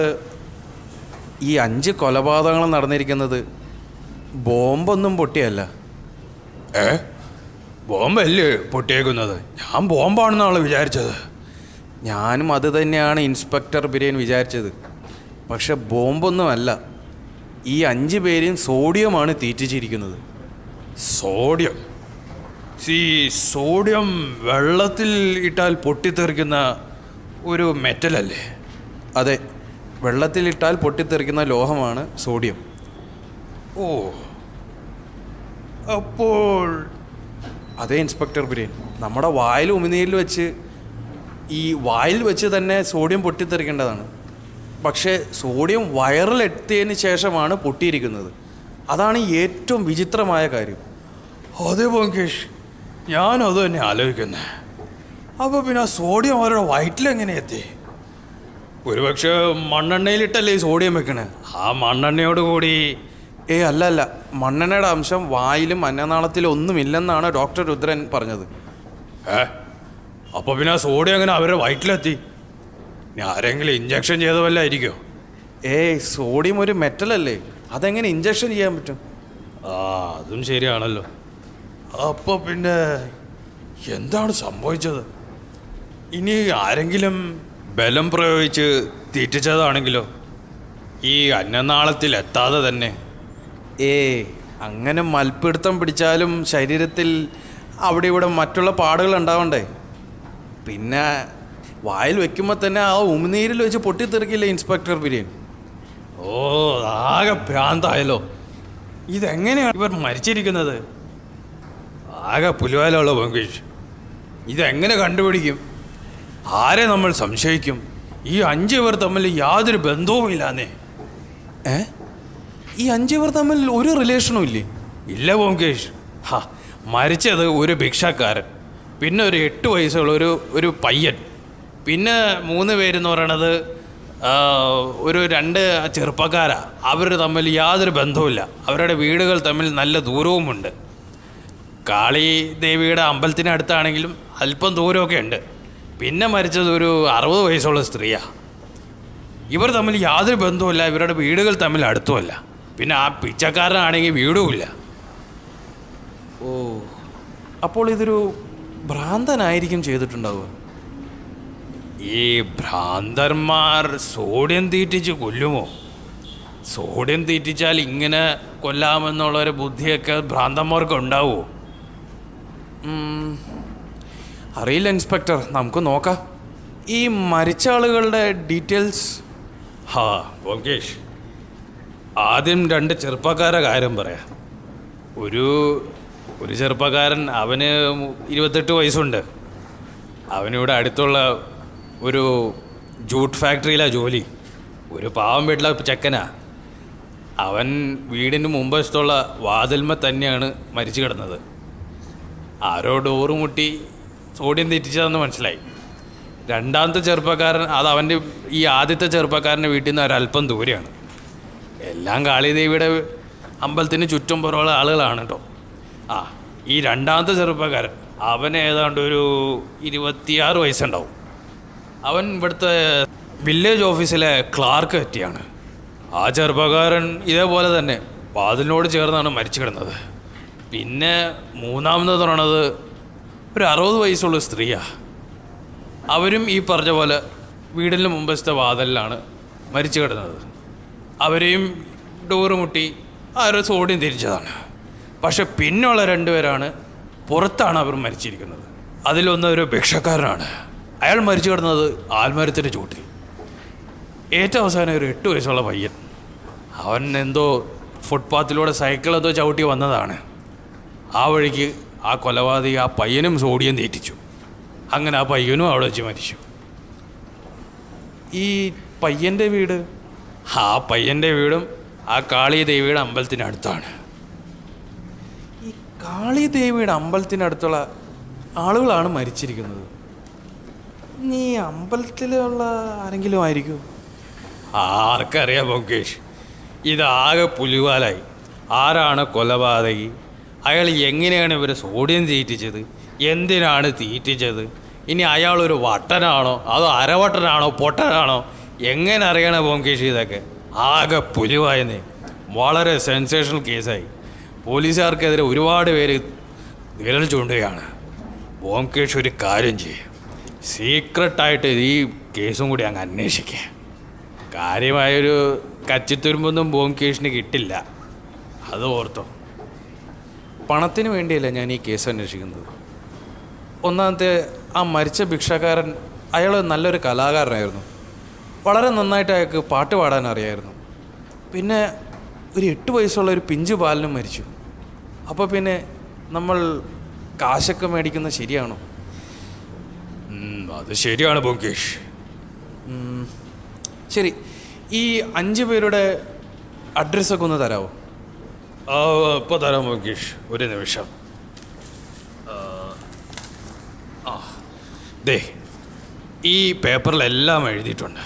ഈ അഞ്ച് കൊലപാതകങ്ങൾ നടന്നിരിക്കുന്നത് ബോംബൊന്നും പൊട്ടിയല്ല ഏ ബോംബല്ലേ പൊട്ടിയേക്കുന്നത് ഞാൻ ബോംബാണെന്നാണ് വിചാരിച്ചത് ഞാനും അത് തന്നെയാണ് ഇൻസ്പെക്ടർ ബിരയൻ വിചാരിച്ചത് പക്ഷെ ബോംബൊന്നുമല്ല ഈ അഞ്ച് പേരെയും സോഡിയമാണ് തീറ്റിച്ചിരിക്കുന്നത് സോഡിയം ഈ സോഡിയം വെള്ളത്തിൽ ഇട്ടാൽ പൊട്ടിത്തെറിക്കുന്ന ഒരു മെറ്റലല്ലേ അതെ വെള്ളത്തിലിട്ടാൽ പൊട്ടിത്തെറിക്കുന്ന ലോഹമാണ് സോഡിയം ഓ അപ്പോൾ അതെ ഇൻസ്പെക്ടർ ബിരയൻ നമ്മുടെ വായിൽ ഉമിനീരിൽ വെച്ച് ഈ വായിൽ വെച്ച് തന്നെ സോഡിയം പൊട്ടിത്തെറിക്കേണ്ടതാണ് പക്ഷേ സോഡിയം വയറിലെത്തിയതിന് ശേഷമാണ് പൊട്ടിയിരിക്കുന്നത് അതാണ് ഏറ്റവും വിചിത്രമായ കാര്യം അതെ ബോങ്കേഷ് ഞാനത് തന്നെ ആലോചിക്കുന്നത് അപ്പോൾ പിന്നെ ആ സോഡിയം അവരുടെ വയറ്റിലെങ്ങനെ എത്തി ഒരുപക്ഷെ മണ്ണെണ്ണയിലിട്ടല്ലേ ഈ സോഡിയം വെക്കണേ ആ മണ്ണെണ്ണയോട് കൂടി ഏ അല്ല അല്ല മണ്ണെണ്ണയുടെ അംശം വായിലും അന്നനാളത്തിലും ഒന്നുമില്ലെന്നാണ് ഡോക്ടർ രുദ്രൻ പറഞ്ഞത് ഏ അപ്പോൾ പിന്നെ ആ സോഡിയം അങ്ങനെ അവരുടെ വയറ്റിലെത്തി ഇനി ആരെങ്കിലും ഇഞ്ചക്ഷൻ ചെയ്ത വല്ല ആയിരിക്കോ ഏയ് സോഡിയം ഒരു മെറ്റലല്ലേ അതെങ്ങനെ ഇഞ്ചക്ഷൻ ചെയ്യാൻ പറ്റും ആ അതും ശരിയാണല്ലോ അപ്പോൾ പിന്നെ എന്താണ് സംഭവിച്ചത് ഇനി ആരെങ്കിലും ബലം പ്രയോഗിച്ച് തീറ്റിച്ചതാണെങ്കിലോ ഈ അന്നനാളത്തിൽ എത്താതെ തന്നെ ഏ അങ്ങനെ മൽപ്പിടുത്തം പിടിച്ചാലും ശരീരത്തിൽ അവിടെ ഇവിടെ മറ്റുള്ള പാടുകൾ ഉണ്ടാവണ്ടേ പിന്നെ വായിൽ വെക്കുമ്പോൾ തന്നെ ആ ഉമിനീരിൽ വെച്ച് പൊട്ടിത്തെറിക്കില്ലേ ഇൻസ്പെക്ടർ ബിരിയൻ ഓ ആകെ ഭ്രാന്തായല്ലോ ഇതെങ്ങനെയാണ് ഇവർ മരിച്ചിരിക്കുന്നത് ആകെ പുലിവാലുള്ള ബംഗീഷ് ഇതെങ്ങനെ കണ്ടുപിടിക്കും ആരെ നമ്മൾ സംശയിക്കും ഈ അഞ്ച് പേർ തമ്മിൽ യാതൊരു ബന്ധവുമില്ലാന്നേ ഏ ഈ അഞ്ചു പേർ തമ്മിൽ ഒരു റിലേഷനും ഇല്ലേ ഇല്ല ബോംകേഷ് ഹാ മരിച്ചത് ഒരു ഭിക്ഷക്കാരൻ പിന്നെ ഒരു എട്ട് വയസ്സുള്ള ഒരു ഒരു പയ്യൻ പിന്നെ മൂന്ന് പേരെന്ന് പറയണത് ആ, ഒരു രണ്ട് ചെറുപ്പക്കാരാ അവർ തമ്മിൽ യാതൊരു ബന്ധവുമില്ല അവരുടെ വീടുകൾ തമ്മിൽ നല്ല ദൂരവുമുണ്ട് കാളി ദേവിയുടെ അമ്പലത്തിനടുത്താണെങ്കിലും അല്പം ദൂരമൊക്കെ ഉണ്ട് പിന്നെ മരിച്ചത് ഒരു അറുപത് വയസ്സുള്ള സ്ത്രീയാ ഇവർ തമ്മിൽ യാതൊരു ബന്ധവുമില്ല ഇവരുടെ വീടുകൾ തമ്മിൽ അടുത്തുമല്ല പിന്നെ ആ പിച്ചക്കാരനാണെങ്കിൽ വീടുമില്ല ഓ അപ്പോൾ ഇതൊരു ഭ്രാന്തനായിരിക്കും ചെയ്തിട്ടുണ്ടാവുക ഈ ഭ്രാന്തന്മാർ സോഡിയം തീറ്റിച്ച് കൊല്ലുമോ സോഡിയം തീറ്റിച്ചാൽ ഇങ്ങനെ കൊല്ലാമെന്നുള്ളൊരു ബുദ്ധിയൊക്കെ ഭ്രാന്തന്മാർക്ക് ഉണ്ടാവുമോ അറിയില്ല ഇൻസ്പെക്ടർ നമുക്ക് നോക്കാം ഈ മരിച്ച ആളുകളുടെ ഡീറ്റെയിൽസ് ഹാ ഓങ്കേഷ് ആദ്യം രണ്ട് ചെറുപ്പക്കാരെ കാര്യം പറയാം ഒരു ഒരു ചെറുപ്പക്കാരൻ അവന് ഇരുപത്തെട്ട് വയസ്സുണ്ട് അവനിവിടെ അടുത്തുള്ള ഒരു ജൂട്ട് ഫാക്ടറിയിലാണ് ജോലി ഒരു പാവം വീട്ടിലെ ചെക്കനാ അവൻ വീടിന് മുമ്പശത്തുള്ള വാതിൽമ തന്നെയാണ് മരിച്ചു കിടന്നത് ആരോ ഡോറ് മുട്ടി സോഡിയം തെറ്റിച്ചതെന്ന് മനസ്സിലായി രണ്ടാമത്തെ ചെറുപ്പക്കാരൻ അത് അവൻ്റെ ഈ ആദ്യത്തെ ചെറുപ്പക്കാരൻ്റെ വീട്ടിൽ നിന്ന് ഒരല്പം ദൂരെയാണ് എല്ലാം കാളിദേവിയുടെ അമ്പലത്തിന് ചുറ്റും പുറമുള്ള ആളുകളാണ് കേട്ടോ ആ ഈ രണ്ടാമത്തെ ചെറുപ്പക്കാരൻ അവന് ഏതാണ്ട് ഒരു ഇരുപത്തിയാറ് വയസ്സുണ്ടാവും അവൻ ഇവിടുത്തെ വില്ലേജ് ഓഫീസിലെ ക്ലാർക്ക് എത്തിയാണ് ആ ചെറുപ്പക്കാരൻ ഇതേപോലെ തന്നെ വാതിലിനോട് ചേർന്നാണ് മരിച്ചു കിടന്നത് പിന്നെ മൂന്നാമത് പറയണത് ഒരു അറുപത് വയസ്സുള്ള സ്ത്രീയാ അവരും ഈ പറഞ്ഞ പോലെ വീടിന് മുമ്പത്തെ വാതിലിലാണ് മരിച്ചു കിടന്നത് അവരെയും ഡോറ് മുട്ടി ആരോ സോഡിയം തിരിച്ചതാണ് പക്ഷെ പിന്നുള്ള രണ്ടുപേരാണ് പുറത്താണ് അവർ മരിച്ചിരിക്കുന്നത് അതിലൊന്ന് ഒരു ഭിക്ഷക്കാരനാണ് അയാൾ മരിച്ചു കിടന്നത് ആൽമരത്തിൻ്റെ ചൂട്ടിൽ ഏറ്റവും അവസാനം ഒരു എട്ട് വയസ്സുള്ള പയ്യൻ അവൻ എന്തോ ഫുട്പാത്തിലൂടെ സൈക്കിൾ എന്തോ ചവിട്ടി വന്നതാണ് ആ വഴിക്ക് ആ കൊലപാതകി ആ പയ്യനും സോഡിയം തീറ്റിച്ചു അങ്ങനെ ആ പയ്യനും അവിടെ വെച്ച് മരിച്ചു ഈ പയ്യൻ്റെ വീട് ആ പയ്യൻ്റെ വീടും ആ കാളി ദേവിയുടെ അമ്പലത്തിനടുത്താണ് ഈ കാളി ദേവിയുടെ അമ്പലത്തിനടുത്തുള്ള ആളുകളാണ് മരിച്ചിരിക്കുന്നത് നീ അമ്പലത്തിലുള്ള ആരെങ്കിലും ആയിരിക്കും ആർക്കറിയാം മുകേഷ് ഇതാകെ പുലിവാലായി ആരാണ് കൊലപാതകി അയാൾ എങ്ങനെയാണ് ഇവരെ സോഡിയം തീറ്റിച്ചത് എന്തിനാണ് തീറ്റിച്ചത് ഇനി അയാളൊരു വട്ടനാണോ അതോ അരവട്ടനാണോ പൊട്ടനാണോ എങ്ങനെ അറിയണം ബോംകേഷ് ഇതൊക്കെ ആകെ പുലിവായെന്നേ വളരെ സെൻസേഷണൽ കേസായി പോലീസുകാർക്കെതിരെ ഒരുപാട് പേര് വിരൽ ചൂണ്ടുകയാണ് ബോംകേഷ് ഒരു കാര്യം ചെയ്യും സീക്രട്ടായിട്ട് ഈ കേസും കൂടി അങ്ങ് അന്വേഷിക്കുക കാര്യമായൊരു കച്ചിത്തുരുമ്പൊന്നും ബോംകേഷിന് കിട്ടില്ല അത് ഓർത്തോ പണത്തിന് വേണ്ടിയല്ല ഞാൻ ഈ കേസ് അന്വേഷിക്കുന്നത് ഒന്നാമത്തെ ആ മരിച്ച ഭിക്ഷക്കാരൻ അയാൾ നല്ലൊരു കലാകാരനായിരുന്നു വളരെ നന്നായിട്ട് അയാൾക്ക് പാട്ട് പാടാൻ അറിയായിരുന്നു പിന്നെ ഒരു എട്ട് വയസ്സുള്ള ഒരു പിഞ്ചു ബാലനും മരിച്ചു അപ്പോൾ പിന്നെ നമ്മൾ കാശൊക്കെ മേടിക്കുന്നത് ശരിയാണോ ഉം, അത് ശരിയാണ് ബോംകേഷ് ശരി ഈ അഞ്ച് പേരുടെ അഡ്രസ്സൊക്കെ ഒന്ന് തരാമോ ആ ഇപ്പോൾ തരാം ബോംകേഷ് ഒരു നിമിഷം ആ, ആ ദേ ഈ പേപ്പറിലെല്ലാം എഴുതിയിട്ടുണ്ട്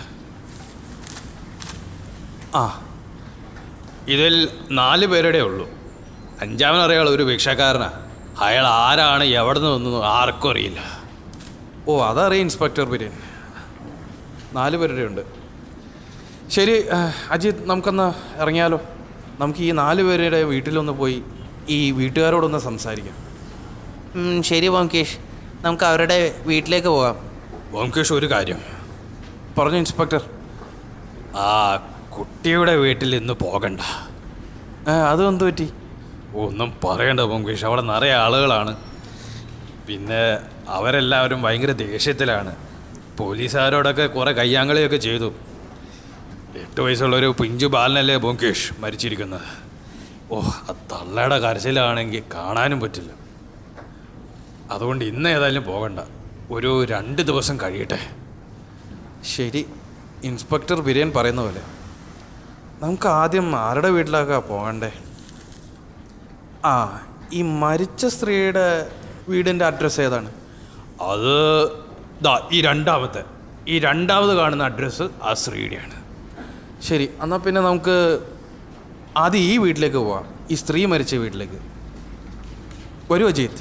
ആ ഇതിൽ നാല് പേരുടെ ഉള്ളൂ അഞ്ചാമൻ അറിയാളോ ഒരു ഭിക്ഷക്കാരനാ അയാൾ ആരാണ് എവിടെ നിന്ന് വന്നു ആർക്കും അറിയില്ല ഓ അതറിയാം ഇൻസ്പെക്ടർ ബിര്യൻ നാല് പേരുടെ ഉണ്ട് ശരി ആ, അജിത് നമുക്കൊന്ന് ഇറങ്ങിയാലോ നമുക്ക് ഈ നാല് പേരുടെ വീട്ടിലൊന്ന് പോയി ഈ വീട്ടുകാരോടൊന്ന് സംസാരിക്കാം ഉം, ശരി ബോംകേഷ് നമുക്ക് അവരുടെ വീട്ടിലേക്ക് പോകാം ബോംകേഷ് ഒരു കാര്യം പറഞ്ഞു ഇൻസ്പെക്ടർ ആ കുട്ടിയുടെ വീട്ടിൽ ഇന്ന് പോകണ്ട ആ, അത് എന്ത് പറ്റി ഒന്നും പറയണ്ട ബോംകേഷ് അവിടെ നിറയെ ആളുകളാണ് പിന്നെ അവരെല്ലാവരും ഭയങ്കര ദേഷ്യത്തിലാണ് പോലീസുകാരോടൊക്കെ കുറേ കയ്യാങ്കളിയൊക്കെ ചെയ്തു എട്ട് വയസ്സുള്ള ഒരു പിഞ്ചു ബാലനല്ലേ ബോംകേഷ് മരിച്ചിരിക്കുന്നത് ഓ ആ തള്ളയുടെ കരച്ചിലാണെങ്കിൽ കാണാനും പറ്റില്ല അതുകൊണ്ട് ഇന്ന് ഏതായാലും പോകണ്ട ഒരു രണ്ട് ദിവസം കഴിയട്ടെ ശരി ഇൻസ്പെക്ടർ ബിര്യൻ പറയുന്ന പോലെ നമുക്ക് ആദ്യം ആരുടെ വീട്ടിലേക്കാ പോകണ്ടേ ആ ഈ മരിച്ച സ്ത്രീയുടെ വീടിൻ്റെ അഡ്രസ്സ് ഏതാണ് അത് ദാ ഈ രണ്ടാമത്തെ ഈ രണ്ടാമത് കാണുന്ന അഡ്രസ്സ് ആ ശ്രീയുടെയാണ് ശരി എന്നാൽ പിന്നെ നമുക്ക് ആദ്യം ഈ വീട്ടിലേക്ക് പോവാം ഈ സ്ത്രീ മരിച്ച വീട്ടിലേക്ക് വരൂ അജിത്ത്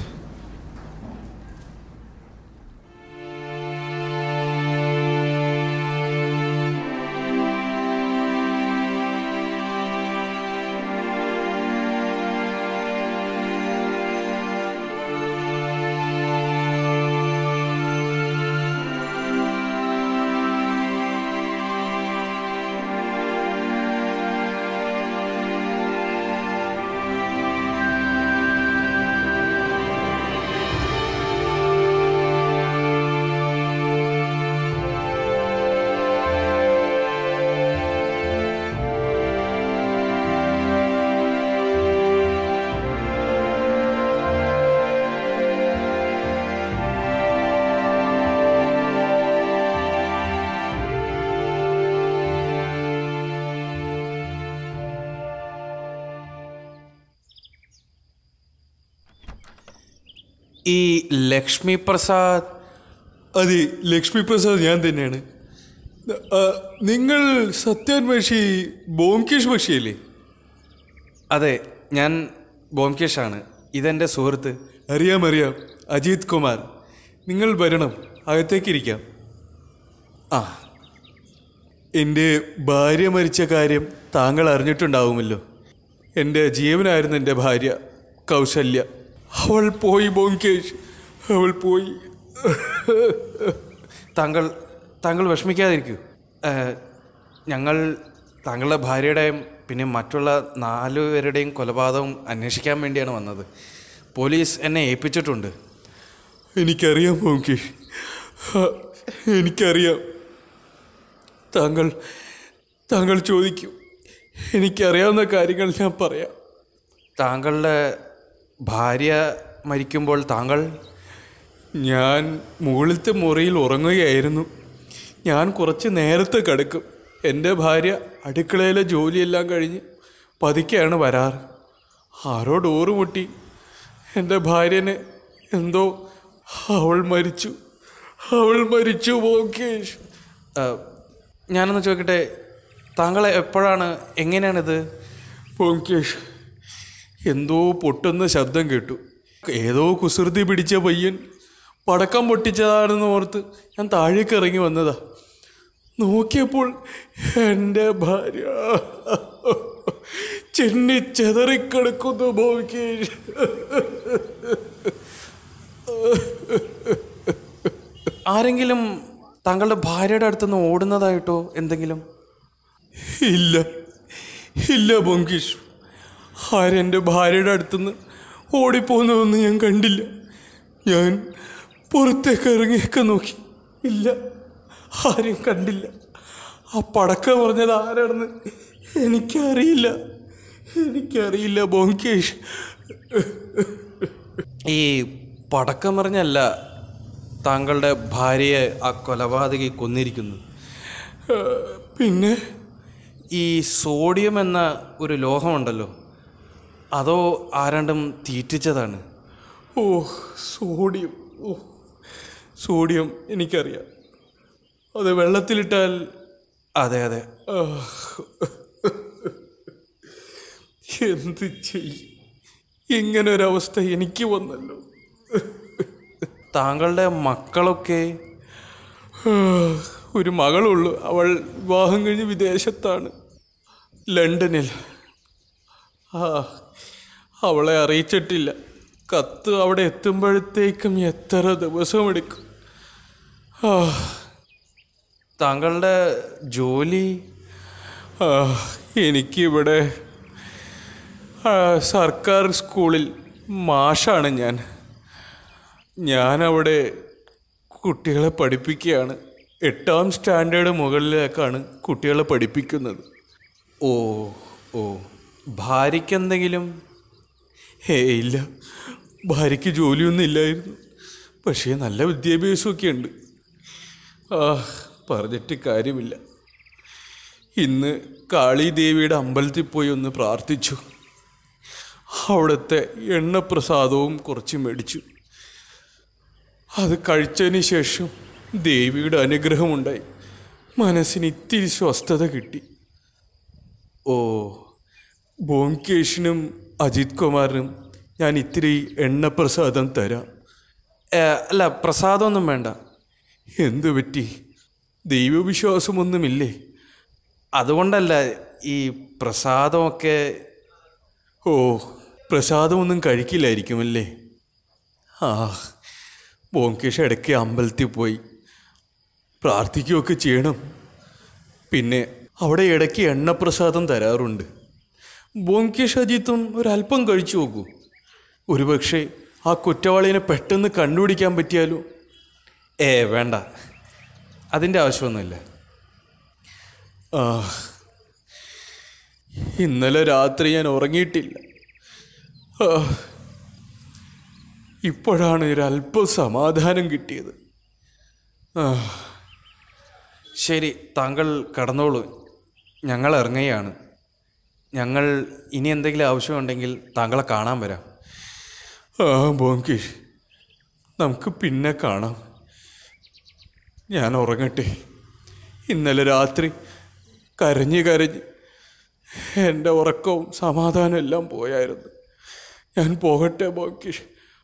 ഈ ലക്ഷ്മി പ്രസാദ് അതെ ലക്ഷ്മി പ്രസാദ് ഞാൻ തന്നെയാണ് ആ, നിങ്ങൾ സത്യാന്വേഷി ബോംകേഷ് ബക്ഷിയല്ലേ അതെ ഞാൻ ബോംകേഷാണ് ഇതെൻ്റെ സുഹൃത്ത് അറിയാം അറിയാം അജിത് കുമാർ നിങ്ങൾ വരണം അകത്തേക്ക് ഇരിക്കാം ആ എൻ്റെ ഭാര്യ മരിച്ച കാര്യം താങ്കൾ അറിഞ്ഞിട്ടുണ്ടാവുമല്ലോ എൻ്റെ ജീവനായിരുന്നു എൻ്റെ ഭാര്യ കൗശല്യ അവൾ പോയി ബോംകേഷ് അവൾ പോയി താങ്കൾ താങ്കൾ വിഷമിക്കാതിരിക്കൂ ഏഹ്, ഞങ്ങൾ താങ്കളുടെ ഭാര്യയുടെയും പിന്നെ മറ്റുള്ള നാലു പേരുടെയും കൊലപാതകം അന്വേഷിക്കാൻ വേണ്ടിയാണ് വന്നത് പോലീസ് എന്നെ ഏൽപ്പിച്ചിട്ടുണ്ട് എനിക്കറിയാം ബോംകേഷ് എനിക്കറിയാം താങ്കൾ താങ്കൾ ചോദിക്കൂ എനിക്കറിയാവുന്ന കാര്യങ്ങൾ ഞാൻ പറയാം താങ്കളുടെ ഭാര്യ മരിക്കുമ്പോൾ താങ്കൾ ഞാൻ മുകളിലത്തെ മുറിയിൽ ഉറങ്ങുകയായിരുന്നു ഞാൻ കുറച്ച് നേരത്തെ കിടക്കും എൻ്റെ ഭാര്യ അടുക്കളയിലെ ജോലിയെല്ലാം കഴിഞ്ഞ് പതുക്കെയാണ് വരാറ് ആരോ ഡോറ് മുട്ടി എൻ്റെ ഭാര്യനെ എന്തോ അവൾ മരിച്ചു അവൾ മരിച്ചു ബോക്കേഷ് ഏഹ്, ഞാനൊന്ന് ചോദിക്കട്ടെ താങ്കൾ എപ്പോഴാണ് എങ്ങനെയാണിത് ബോംകേഷ് എന്തോ പൊട്ടുന്ന ശബ്ദം കേട്ടു ഏതോ കുസൃതി പിടിച്ച പയ്യൻ പടക്കം പൊട്ടിച്ചതാണെന്ന് ഓർത്ത് ഞാൻ താഴേക്ക് ഇറങ്ങി വന്നതാ നോക്കിയപ്പോൾ എൻ്റെ ഭാര്യ ചെന്നി ചെതറിക്കിടക്കുന്നു ബോംകേഷ് ആരെങ്കിലും താങ്കളുടെ ഭാര്യയുടെ അടുത്തുനിന്ന് ഓടുന്നതായിട്ടോ എന്തെങ്കിലും ഇല്ല ഇല്ല ബോംകേഷ് ആരെൻ്റെ ഭാര്യയുടെ അടുത്തുനിന്ന് ഓടിപ്പോകുന്നതൊന്നും ഞാൻ കണ്ടില്ല ഞാൻ പുറത്തേക്ക് ഇറങ്ങിയൊക്കെ നോക്കി ഇല്ല ആരെയും കണ്ടില്ല ആ പടക്കം പറഞ്ഞത് ആരാണെന്ന് എനിക്കറിയില്ല എനിക്കറിയില്ല ബോംകേഷ് ഈ പടക്കം പറഞ്ഞല്ല താങ്കളുടെ ഭാര്യയെ ആ കൊലപാതകി കൊന്നിരിക്കുന്നു പിന്നെ ഈ സോഡിയം എന്ന ഒരു ലോഹമുണ്ടല്ലോ അതോ ആരണ്ടും തീറ്റിച്ചതാണ് ഓ സോഡിയം ഓ സോഡിയം എനിക്കറിയാം അത് വെള്ളത്തിലിട്ടാൽ അതെ അതെ ആ, എന്ത് ചെയ്യും ഇങ്ങനെ ഒരവസ്ഥ എനിക്ക് വന്നല്ലോ താങ്കളുടെ മക്കളൊക്കെ ആ, ഒരു മകളുള്ളൂ അവൾ വിവാഹം കഴിഞ്ഞ് വിദേശത്താണ് ലണ്ടനിൽ ആ അവളെ അറിയിച്ചിട്ടില്ല കത്ത് അവിടെ എത്തുമ്പോഴത്തേക്കും എത്ര ദിവസമെടുക്കും ആ താങ്കളുടെ ജോലി ആ, എനിക്കിവിടെ ആ, സർക്കാർ സ്കൂളിൽ മാഷാണ് ഞാൻ ഞാനവിടെ കുട്ടികളെ പഠിപ്പിക്കുകയാണ് എട്ടാം സ്റ്റാൻഡേർഡ് മുകളിലേക്കാണ് കുട്ടികളെ പഠിപ്പിക്കുന്നത് ഓ ഓ ഭാര്യയ്ക്ക് എന്തെങ്കിലും ഹേ ഇല്ല ഭാര്യയ്ക്ക് ജോലിയൊന്നും ഇല്ലായിരുന്നു പക്ഷേ നല്ല വിദ്യാഭ്യാസമൊക്കെ ഉണ്ട് ആ പറഞ്ഞിട്ട് കാര്യമില്ല ഇന്ന് കാളിദേവിയുടെ അമ്പലത്തിൽ പോയി ഒന്ന് പ്രാർത്ഥിച്ചു അവിടുത്തെ എണ്ണപ്രസാദവും കുറച്ച് മേടിച്ചു അത് കഴിച്ചതിന് ശേഷം ദേവിയുടെ അനുഗ്രഹമുണ്ടായി മനസ്സിന് ഇത്തിരി സ്വസ്ഥത കിട്ടി ഓ ബോംകേഷിനും അജിത് കുമാറിനും ഞാൻ ഇത്തിരി എണ്ണപ്രസാദം തരാം ഏ, അല്ല പ്രസാദമൊന്നും വേണ്ട എന്തു പറ്റി ദൈവവിശ്വാസമൊന്നുമില്ലേ അതുകൊണ്ടല്ല ഈ പ്രസാദമൊക്കെ ഓ പ്രസാദമൊന്നും കഴിക്കില്ലായിരിക്കുമല്ലേ ആ ബോംകേഷ് ഇടയ്ക്ക് അമ്പലത്തിൽ പോയി പ്രാർത്ഥിക്കുകയൊക്കെ ചെയ്യണം പിന്നെ അവിടെ ഇടയ്ക്ക് എണ്ണപ്രസാദം തരാറുണ്ട് ബോംകേഷ് അജിത്തും ഒരല്പം കഴിച്ചു നോക്കൂ ഒരുപക്ഷെ ആ കുറ്റവാളിനെ പെട്ടെന്ന് കണ്ടുപിടിക്കാൻ പറ്റിയാലോ ഏ വേണ്ട അതിൻ്റെ ആവശ്യമൊന്നുമില്ല ആ ഇന്നലെ രാത്രി ഞാൻ ഉറങ്ങിയിട്ടില്ല ആ, ഇപ്പോഴാണ് ഒരല്പം സമാധാനം കിട്ടിയത് ആ ശരി താങ്കൾ കടന്നോളൂ ഞങ്ങൾ ഇറങ്ങുകയാണ് ഞങ്ങൾ ഇനി എന്തെങ്കിലും ആവശ്യമുണ്ടെങ്കിൽ താങ്കളെ കാണാൻ വരാം ആ ബോംകേഷ് നമുക്ക് പിന്നെ കാണാം ഞാൻ ഉറങ്ങട്ടെ ഇന്നലെ രാത്രി കരഞ്ഞ് കരഞ്ഞ് എൻ്റെ ഉറക്കവും സമാധാനം എല്ലാം പോയായിരുന്നു ഞാൻ പോകട്ടെ ബോക്കിഷ്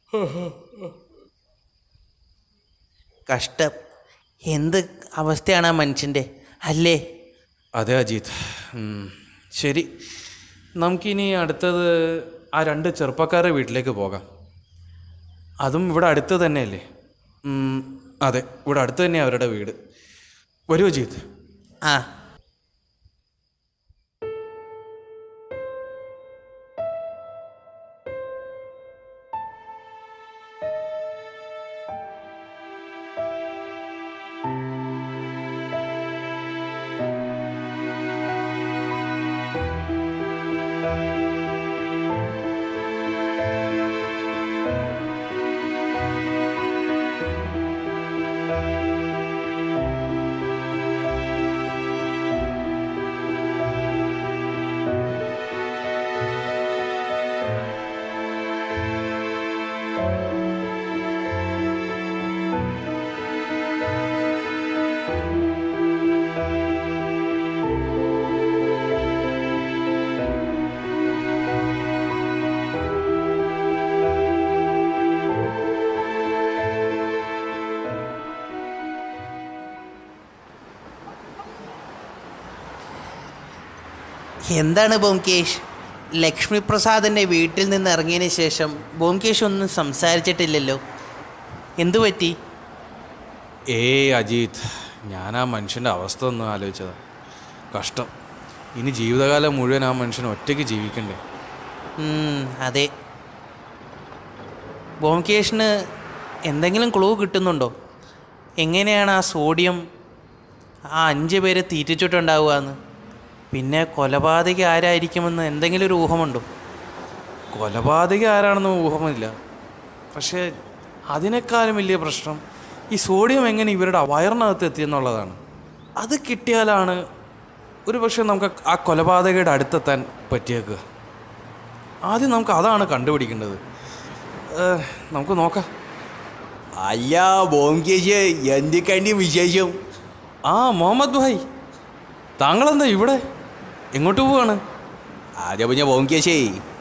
കഷ്ടം എന്ത് അവസ്ഥയാണ് ആ മനുഷ്യൻ്റെ അല്ലേ അതെ അജിത് ഉം, ശരി നമുക്കിനി അടുത്തത് ആ രണ്ട് ചെറുപ്പക്കാരുടെ വീട്ടിലേക്ക് പോകാം അതും ഇവിടെ അടുത്ത് തന്നെയല്ലേ ഉം, അതെ ഇവിടെ അടുത്ത് തന്നെയാണ് അവരുടെ വീട് വരൂ അജിത് ആ എന്താണ് ബോംകേഷ് ലക്ഷ്മി പ്രസാദിൻ്റെ വീട്ടിൽ നിന്ന് ഇറങ്ങിയതിന് ശേഷം ബോംകേഷ് ഒന്നും സംസാരിച്ചിട്ടില്ലല്ലോ എന്തു പറ്റി ഏയ് അജിത് ഞാൻ ആ മനുഷ്യൻ്റെ അവസ്ഥ ഒന്ന് ആലോചിച്ചതാ കഷ്ടം ഇനി ജീവിതകാലം മുഴുവൻ ആ മനുഷ്യൻ ഒറ്റയ്ക്ക് ജീവിക്കണ്ടേ ഉം, അതെ ബോംകേഷിന് എന്തെങ്കിലും ക്ലൂ കിട്ടുന്നുണ്ടോ എങ്ങനെയാണ് ആ സോഡിയം ആ അഞ്ച് പേരെ തീറ്റിച്ചിട്ടുണ്ടാവുക എന്ന് പിന്നെ കൊലപാതക ആരായിരിക്കുമെന്ന് എന്തെങ്കിലും ഒരു ഊഹമുണ്ടോ കൊലപാതക ആരാണെന്ന് ഊഹമില്ല പക്ഷേ അതിനേക്കാളും വലിയ പ്രശ്നം ഈ സോഡിയം എങ്ങനെ ഇവരുടെ വയറിനകത്ത് എത്തിയെന്നുള്ളതാണ് അത് കിട്ടിയാലാണ് ഒരു പക്ഷേ നമുക്ക് ആ കൊലപാതകയുടെ അടുത്തെത്താൻ പറ്റിയേക്കുക ആദ്യം നമുക്ക് അതാണ് കണ്ടുപിടിക്കേണ്ടത് ഏഹ്, നമുക്ക് നോക്കാം അല്ല ബോംകേഷ് എന്തൊക്കെയാണ് വിശേഷം ആ മുഹമ്മദ് ഭായ് താങ്കളെന്താ ഇവിടെ എങ്ങോട്ട് പോവാണ് ആദ്യം പറഞ്ഞ ബോംകേഷേ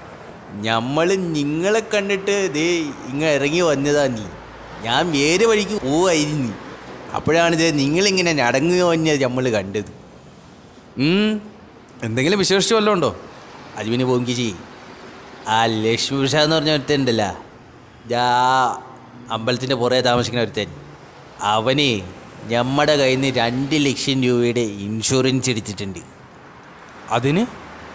നമ്മൾ നിങ്ങളെ കണ്ടിട്ട് ദേ ഇങ്ങ ഇറങ്ങി വന്നതാ നീ ഞാൻ വേറെ വഴിക്ക് പോവായിരുന്നു അപ്പോഴാണ് ഇത് നിങ്ങളിങ്ങനെ നടങ്ങുക വന്നത് നമ്മൾ കണ്ടത് ഉം, എന്തെങ്കിലും വിശേഷിച്ച് വല്ലതും ഉണ്ടോ അത് പിന്നെ ബോംകേഷി ആ ലക്ഷ്മി പ്രസാദ് എന്ന് പറഞ്ഞ ഒരുത്തനുണ്ടല്ല ആ അമ്പലത്തിൻ്റെ പുറകെ താമസിക്കുന്ന ഒരുത്തൻ അവന് നമ്മുടെ കയ്യിൽ നിന്ന് രണ്ട് ലക്ഷം രൂപയുടെ ഇൻഷുറൻസ് എടുത്തിട്ടുണ്ട് അതിന്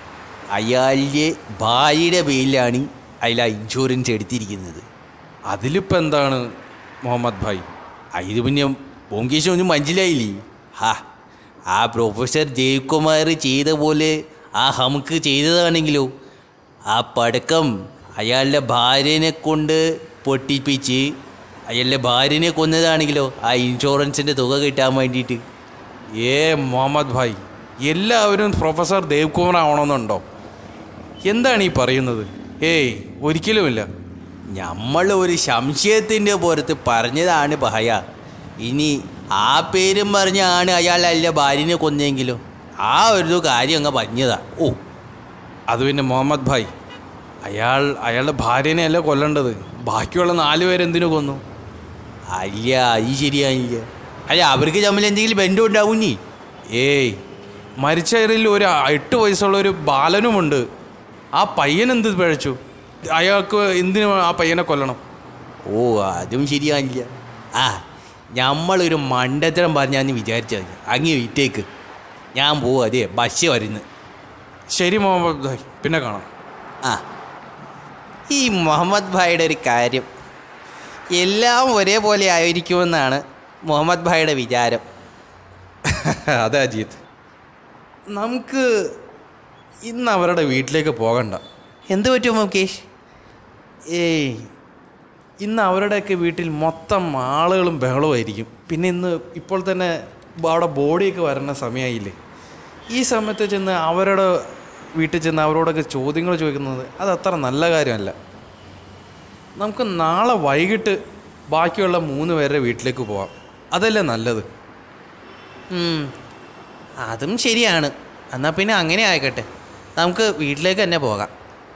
അയാളുടെ ഭാര്യയുടെ പേരിലാണ് അയാൾ ആ ഇൻഷുറൻസ് എടുത്തിരിക്കുന്നത് അതിലിപ്പോൾ എന്താണ് മുഹമ്മദ് ഭായ് ഇത് പിന്നെ ബോങ്കേശം ഒന്നും മനസ്സിലായില്ലേ ഹാ ആ പ്രൊഫസർ ജയകുമാർ ചെയ്ത പോലെ ആ ഹമുക്ക് ചെയ്തതാണെങ്കിലോ ആ പടക്കം അയാളുടെ ഭാര്യനെ കൊണ്ട് പൊട്ടിപ്പിച്ച് അയാളുടെ ഭാര്യനെ കൊന്നതാണെങ്കിലോ ആ ഇൻഷുറൻസിൻ്റെ തുക കിട്ടാൻ വേണ്ടിയിട്ട് ഏ മുഹമ്മദ് ഭായ് എല്ലാവരും പ്രൊഫസർ ദേവ് കുമാർ ആവണമെന്നുണ്ടോ എന്താണ് ഈ പറയുന്നത് ഏയ് ഒരിക്കലുമില്ല നമ്മൾ ഒരു സംശയത്തിൻ്റെ പുറത്ത് പറഞ്ഞതാണ് ഭയ ഇനി ആ പേരും പറഞ്ഞാണ് അയാൾ അല്ല ഭാര്യനെ കൊന്നെങ്കിലോ ആ ഒരു കാര്യം അങ്ങ് പറഞ്ഞതാ ഓ അത് പിന്നെ മുഹമ്മദ് ഭായ് അയാൾ അയാളുടെ ഭാര്യനെ അല്ല കൊല്ലേണ്ടത് ബാക്കിയുള്ള നാല് പേരെന്തിനു കൊന്നു അല്ല അത് ശരിയായില്ല അല്ല അവർക്ക് തമ്മിൽ എന്തെങ്കിലും ബന്ധം ഉണ്ടാവും നീ ഏയ് മരിച്ചവരിൽ ഒരു എട്ട് വയസ്സുള്ള ഒരു ബാലനുമുണ്ട് ആ പയ്യൻ എന്ത് പിഴച്ചു അയാൾക്ക് എന്തിനു ആ പയ്യനെ കൊല്ലണം ഓ അതും ശരിയായില്ല ആ നമ്മളൊരു മണ്ടത്തരം പറഞ്ഞാന്ന് വിചാരിച്ചത് അങ്ങ് വീട്ടേക്ക് ഞാൻ പോവും അതെ ബസ് വരുന്നു ശരി മുഹമ്മദ് ഭായ് പിന്നെ കാണാം ആ ഈ മുഹമ്മദ് ഭായിയുടെ ഒരു കാര്യം എല്ലാം ഒരേപോലെ ആയിരിക്കുമെന്നാണ് മുഹമ്മദ് ഭായിയുടെ വിചാരം അതെ അജിത്ത് നമുക്ക് ഇന്ന് അവരുടെ വീട്ടിലേക്ക് പോകണ്ട എന്ത് പറ്റും മുകേഷ് ഏയ് ഇന്ന് അവരുടെയൊക്കെ വീട്ടിൽ മൊത്തം ആളുകളും ബഹളമായിരിക്കും പിന്നെ ഇന്ന് ഇപ്പോൾ തന്നെ അവിടെ ബോഡിയൊക്കെ വരുന്ന സമയമായില്ലേ ഈ സമയത്ത് ചെന്ന് അവരുടെ വീട്ടിൽ ചെന്ന് അവരോടൊക്കെ ചോദ്യങ്ങൾ ചോദിക്കുന്നത് അത് അത്ര നല്ല കാര്യമല്ല നമുക്ക് നാളെ വൈകിട്ട് ബാക്കിയുള്ള മൂന്ന് പേരുടെ വീട്ടിലേക്ക് പോവാം അതല്ലേ നല്ലത് ഉം, അതും ശരിയാണ് എന്നാൽ പിന്നെ അങ്ങനെ ആയിക്കട്ടെ നമുക്ക് വീട്ടിലേക്ക് തന്നെ പോകാം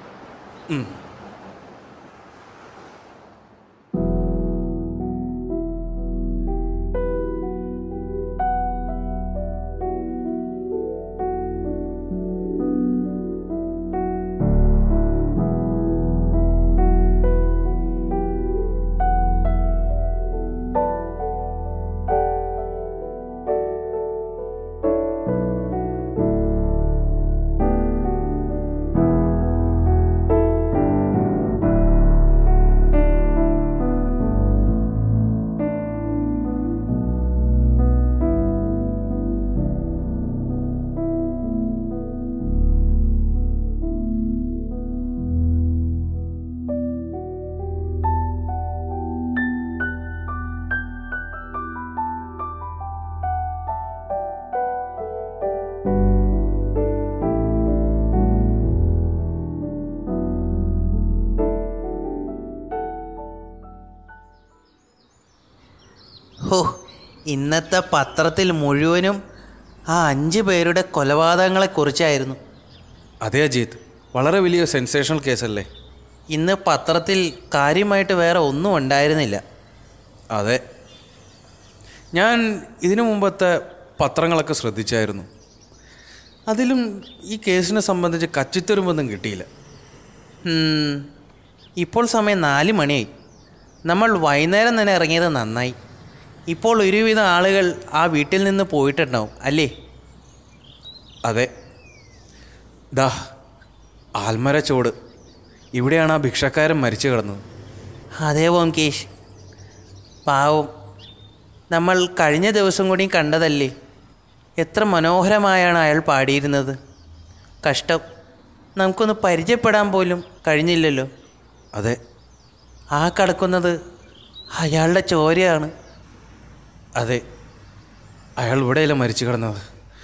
ഹോ ഇന്നത്തെ പത്രത്തിൽ മുഴുവനും ആ അഞ്ച് പേരുടെ കൊലപാതകങ്ങളെക്കുറിച്ചായിരുന്നു അതെ അജിത്ത് വളരെ വലിയ സെൻസേഷണൽ കേസല്ലേ ഇന്ന് പത്രത്തിൽ കാര്യമായിട്ട് വേറെ ഒന്നും ഉണ്ടായിരുന്നില്ല അതെ ഞാൻ ഇതിനു മുമ്പത്തെ പത്രങ്ങളൊക്കെ ശ്രദ്ധിച്ചായിരുന്നു അതിലും ഈ കേസിനെ സംബന്ധിച്ച് കച്ചിത്തെരുമ്പൊന്നും കിട്ടിയില്ല ഉം, ഇപ്പോൾ സമയം നാല് മണിയായി നമ്മൾ വൈകുന്നേരം തന്നെ ഇറങ്ങിയത് നന്നായി ഇപ്പോൾ ഒരുവിധം ആളുകൾ ആ വീട്ടിൽ നിന്ന് പോയിട്ടുണ്ടാവും അല്ലേ അതെ ദാ ആൽമര ചോട് ഇവിടെയാണ് ആ ഭിക്ഷക്കാരൻ മരിച്ചു കിടന്നത് അതേ ഓംകേഷ് പാവം നമ്മൾ കഴിഞ്ഞ ദിവസം കൂടി കണ്ടതല്ലേ എത്ര മനോഹരമായാണ് അയാൾ പാടിയിരുന്നത് കഷ്ടം നമുക്കൊന്ന് പരിചയപ്പെടാൻ പോലും കഴിഞ്ഞില്ലല്ലോ അതെ ആ കിടക്കുന്നത് അയാളുടെ ചോരയാണ് അതെ അയാൾ ഇവിടെയല്ല മരിച്ചു കിടന്നത്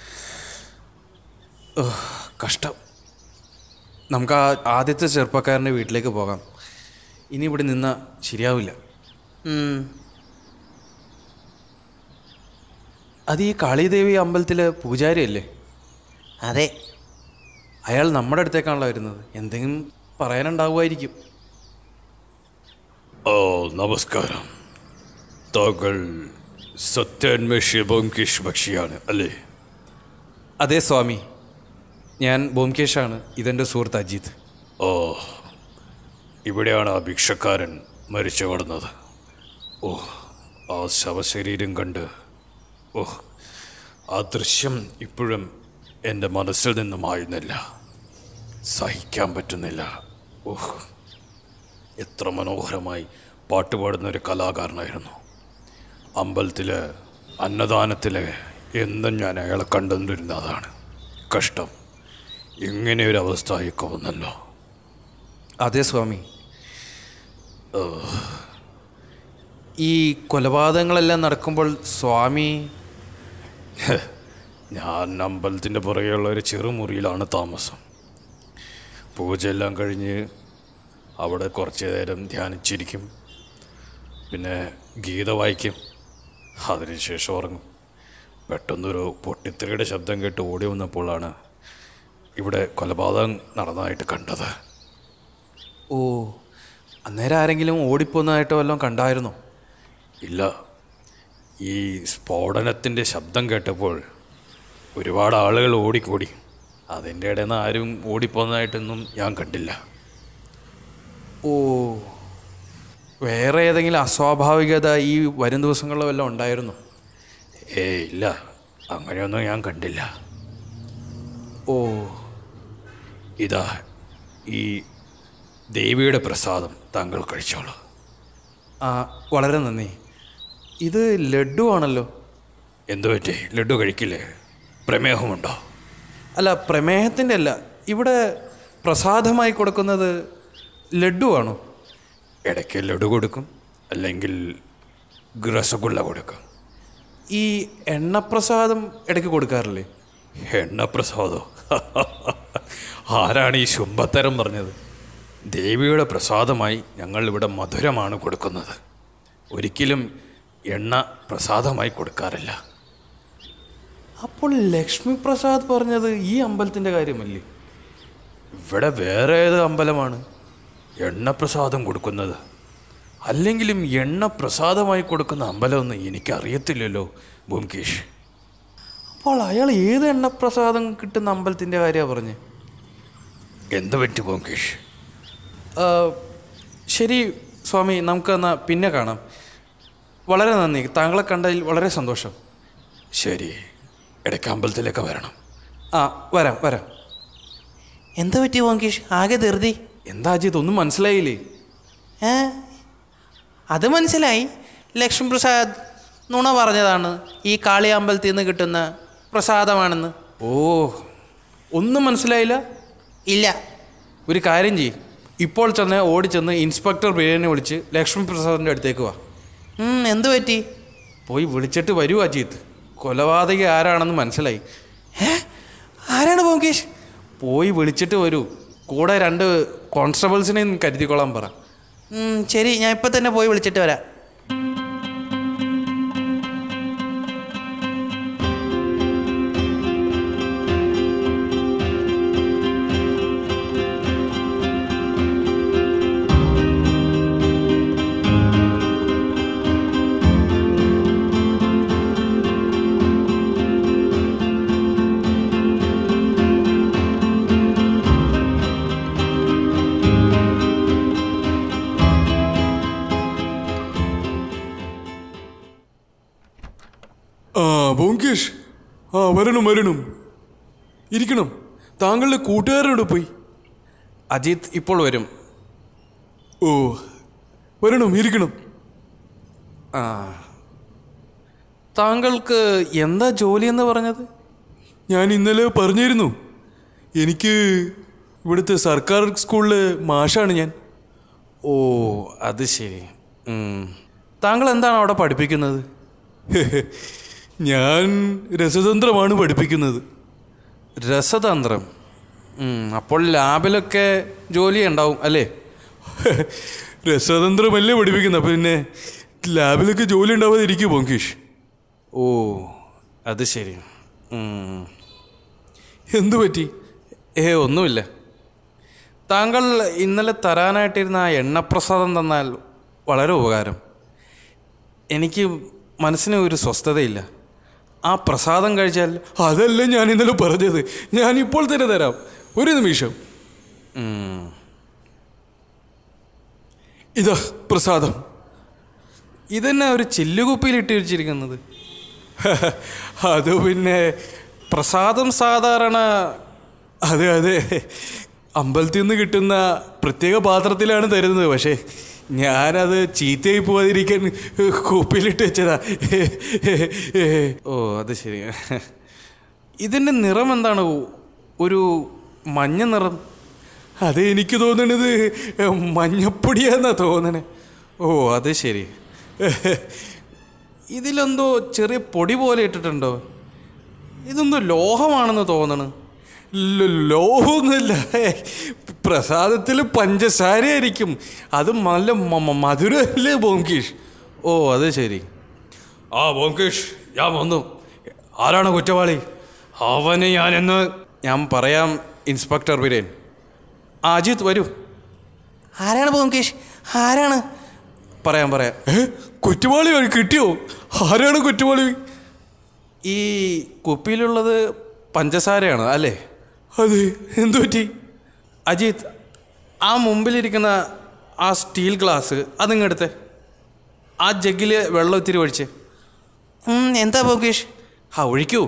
ഓ, കഷ്ടം നമുക്ക് ആ ആദ്യത്തെ ചെറുപ്പക്കാരൻ്റെ വീട്ടിലേക്ക് പോകാം ഇനി ഇവിടെ നിന്നാൽ ശരിയാവില്ല ഉം. അത് ഈ കാളിദേവി അമ്പലത്തിലെ പൂജാരിയല്ലേ അതെ അയാൾ നമ്മുടെ അടുത്തേക്കാണല്ലോ വരുന്നത് എന്തെങ്കിലും പറയാനുണ്ടാവുമായിരിക്കും ഓ നമസ്കാരം താങ്കൾ സത്യാന്വേഷി ബോംകിഷ് ബക്ഷിയാണ് അല്ലേ അതെ സ്വാമി ഞാൻ ബോംകേഷാണ് ഇതെൻ്റെ സുഹൃത്ത് അജിത്ത് ഓ ഇവിടെയാണ് ആ ഭിക്ഷക്കാരൻ മരിച്ചു കിടന്നത് ഓ ആ ശവശരീരം കണ്ട് ഓ ആ ദൃശ്യം ഇപ്പോഴും എൻ്റെ മനസ്സിൽ നിന്ന് മായുന്നില്ല സഹിക്കാൻ പറ്റുന്നില്ല ഓ എത്ര മനോഹരമായി പാട്ടുപാടുന്ന ഒരു കലാകാരനായിരുന്നു അമ്പലത്തിൽ അന്നദാനത്തിൽ എന്നും ഞാൻ അയാളെ കണ്ടുകൊണ്ടിരുന്നതാണ് കഷ്ടം ഇങ്ങനെ ഒരു അവസ്ഥ ആയിക്കോ വന്നല്ലോ അതെ സ്വാമി ഈ കൊലപാതകങ്ങളെല്ലാം നടക്കുമ്പോൾ സ്വാമി ഞാൻ അമ്പലത്തിൻ്റെ പുറകെയുള്ള ഒരു ചെറുമുറിയിലാണ് താമസം പൂജയെല്ലാം കഴിഞ്ഞ് അവിടെ കുറച്ച് നേരം ധ്യാനിച്ചിരിക്കും പിന്നെ ഗീത വായിക്കും അതിനുശേഷം ഉറങ്ങും പെട്ടെന്നൊരു പൊട്ടിത്തെറിയുടെ ശബ്ദം കേട്ട് ഓടി വന്നപ്പോഴാണ് ഇവിടെ കൊലപാതകം നടന്നതായിട്ട് കണ്ടത് ഓ അന്നേരം ആരെങ്കിലും ഓടിപ്പോന്നതായിട്ടോ വല്ലതും കണ്ടായിരുന്നോ ഇല്ല ഈ സ്ഫോടനത്തിൻ്റെ ശബ്ദം കേട്ടപ്പോൾ ഒരുപാട് ആളുകൾ ഓടിക്കൂടി അതിൻ്റെ ഇടയിൽ നിന്ന് ആരും ഓടിപ്പോന്നതായിട്ടൊന്നും ഞാൻ കണ്ടില്ല ഓ വേറെ ഏതെങ്കിലും അസ്വാഭാവികത ഈ വരും ദിവസങ്ങളിൽ വല്ലതും ഉണ്ടായിരുന്നോ ഏ ഇല്ല അങ്ങനെയൊന്നും ഞാൻ കണ്ടില്ല ഓ ഇതാ ഈ ദേവിയുടെ പ്രസാദം താങ്കൾ കഴിച്ചോളൂ ആ വളരെ നന്ദി ഇത് ലഡു ആണല്ലോ എന്തു പറ്റി ലഡു കഴിക്കില്ലേ പ്രമേഹമുണ്ടോ അല്ല പ്രമേഹത്തിൻ്റെ അല്ല ഇവിടെ പ്രസാദമായി കൊടുക്കുന്നത് ലഡു ആണോ ഇടയ്ക്ക് ലഡു കൊടുക്കും അല്ലെങ്കിൽ രസഗുള്ള കൊടുക്കും ഈ എണ്ണപ്രസാദം ഇടയ്ക്ക് കൊടുക്കാറില്ലേ എണ്ണപ്രസാദോ ആരാണ് ഈ ശുംഭത്തരം പറഞ്ഞത് ദേവിയുടെ പ്രസാദമായി ഞങ്ങൾ ഇവിടെ മധുരമാണ് കൊടുക്കുന്നത് ഒരിക്കലും എണ്ണ പ്രസാദമായി കൊടുക്കാറില്ല അപ്പോൾ ലക്ഷ്മി പ്രസാദ് പറഞ്ഞത് ഈ അമ്പലത്തിൻ്റെ കാര്യമല്ലേ ഇവിടെ വേറെ ഏത് അമ്പലമാണ് എണ്ണ പ്രസാദം കൊടുക്കുന്നത് അല്ലെങ്കിലും എണ്ണ പ്രസാദമായി കൊടുക്കുന്ന അമ്പലമൊന്നും എനിക്കറിയത്തില്ലല്ലോ ഭൂമികേഷ് അപ്പോൾ അയാൾ ഏത് എണ്ണപ്രസാദം കിട്ടുന്ന അമ്പലത്തിൻ്റെ കാര്യമാണ് പറഞ്ഞത് എന്ത് പറ്റി ഭൂമികേഷ് ആ, ശരി സ്വാമി നമുക്ക് എന്നാൽ പിന്നെ കാണാം വളരെ നന്ദി താങ്കളെ കണ്ടതിൽ വളരെ സന്തോഷം ശരി ഇടയ്ക്ക് അമ്പലത്തിലേക്ക് വരണം ആ വരാം വരാം എന്താ പറ്റി വങ്കീഷ് ആകെ ധൃതി എന്താ അജിത് ഒന്നും മനസ്സിലായില്ലേ ഏ അത് മനസ്സിലായി ലക്ഷ്മി പ്രസാദ് നുണ പറഞ്ഞതാണ് ഈ കാളി അമ്പലത്തിൽ നിന്ന് കിട്ടുന്ന പ്രസാദമാണെന്ന് ഓ ഒന്നും മനസ്സിലായില്ല ഇല്ല ഒരു കാര്യം ചെയ്യ് ഇപ്പോൾ ചെന്ന് ഓടിച്ചെന്ന് ഇൻസ്പെക്ടർ ബിരിയാണി വിളിച്ച് ലക്ഷ്മി പ്രസാദിൻ്റെ അടുത്തേക്ക് വാ ഉം, എന്ത് പറ്റി പോയി വിളിച്ചിട്ട് വരൂ അജിത്ത് കൊലപാതകി ആരാണെന്ന് മനസ്സിലായി ഏ ആരാണ് ബോങ്കേഷ് പോയി വിളിച്ചിട്ട് വരൂ കൂടെ രണ്ട് കോൺസ്റ്റബിൾസിനെയും കരുതിക്കൊള്ളാൻ പറ ഉം, ശരി ഞാൻ ഇപ്പം തന്നെ പോയി വിളിച്ചിട്ട് വരാം ആ ബോങ്കേഷ് ആ വരണം വരണം ഇരിക്കണം താങ്കളുടെ കൂട്ടുകാരനോട് പോയി അജിത്ത് ഇപ്പോൾ വരും ഓ വരണം ഇരിക്കണം താങ്കൾക്ക് എന്താ ജോലി എന്ന് പറഞ്ഞത് ഞാൻ ഇന്നലെ പറഞ്ഞിരുന്നു എനിക്ക് ഇവിടുത്തെ സർക്കാർ സ്കൂളിലെ മാഷാണ് ഞാൻ ഓ അത് ശരി ഉം. താങ്കൾ എന്താണ് അവിടെ പഠിപ്പിക്കുന്നത് ഞാൻ രസതന്ത്രമാണ് പഠിപ്പിക്കുന്നത് രസതന്ത്രം ഉം, അപ്പോൾ ലാബിലൊക്കെ ജോലി ഉണ്ടാവും അല്ലേ രസതന്ത്രമല്ലേ പഠിപ്പിക്കുന്നത് അപ്പം പിന്നെ ലാബിലൊക്കെ ജോലി ഉണ്ടാവാതെ ഇരിക്കും ബോങ്കേഷ് ഓ അത് ശരി ഉം. എന്തു പറ്റി ഏ ഒന്നുമില്ല താങ്കൾ ഇന്നലെ തരാനായിട്ടിരുന്ന ആ എണ്ണപ്രസാദം തന്നാൽ വളരെ ഉപകാരം എനിക്ക് മനസ്സിന് ഒരു സ്വസ്ഥതയില്ല ആ പ്രസാദം കഴിച്ചാൽ അതല്ല ഞാൻ ഇന്നലെ പറഞ്ഞത് ഞാൻ ഇപ്പോൾ തന്നെ തരാം ഒരു നിമിഷം ഉം, ഇതാ പ്രസാദം ഇതെന്നെ ഒരു ചില്ലുകുപ്പിയിൽ ഇട്ട് വെച്ചിരിക്കുന്നത് അത് പിന്നെ പ്രസാദം സാധാരണ അതെ അതെ അമ്പലത്തിൽ നിന്ന് കിട്ടുന്ന പ്രത്യേക പാത്രത്തിലാണ് തരുന്നത് പക്ഷേ ഞാനത് ചീത്തയായി പോകാതിരിക്കാൻ കുപ്പിയിലിട്ട് വെച്ചതാ ഓ അത് ശരി ഇതിൻ്റെ നിറം എന്താണ് ഒരു മഞ്ഞ നിറം അത് എനിക്ക് തോന്നണത് മഞ്ഞപ്പൊടിയാന്നാ തോന്നണേ ഓ അത് ശരി ഇതിലെന്തോ ചെറിയ പൊടി പോലെ ഇട്ടിട്ടുണ്ടോ ഇതെന്തോ ലോഹമാണെന്ന് തോന്നണ് ല- ലോഹമൊന്നുമില്ല പ്രസാദത്തിൽ പഞ്ചസാരയായിരിക്കും അത് നല്ല മ- മ- മധുരമല്ലേ ബോംകീഷ് ഓ അത് ശരി ആ ബോംകേഷ് ഞാൻ വന്നു ആരാണ് കുറ്റവാളി അവന് ഞാൻ എന്ന് ഞാൻ പറയാം ഇൻസ്പെക്ടർ ബിരേൻ ആ അജിത്ത് വരൂ ആരാണ് ബോങ്കേഷ് ആരാണ് പറയാം പറയാം ഏ കുറ്റവാളി വഴി കിട്ടിയോ ആരാണ് കുറ്റവാളി ഈ കുപ്പിയിലുള്ളത് പഞ്ചസാരയാണ് അല്ലേ അതെ എന്തു പറ്റി അജിത്ത് ആ മുമ്പിലിരിക്കുന്ന ആ സ്റ്റീൽ ഗ്ലാസ് അതിങ്ങെടുത്ത് ആ ജഗ്ഗിൽ വെള്ളം ഇത്തിരി ഒഴിച്ച് ഉം, എന്താ ബോങ്കേഷ് ആ ഒഴിക്കൂ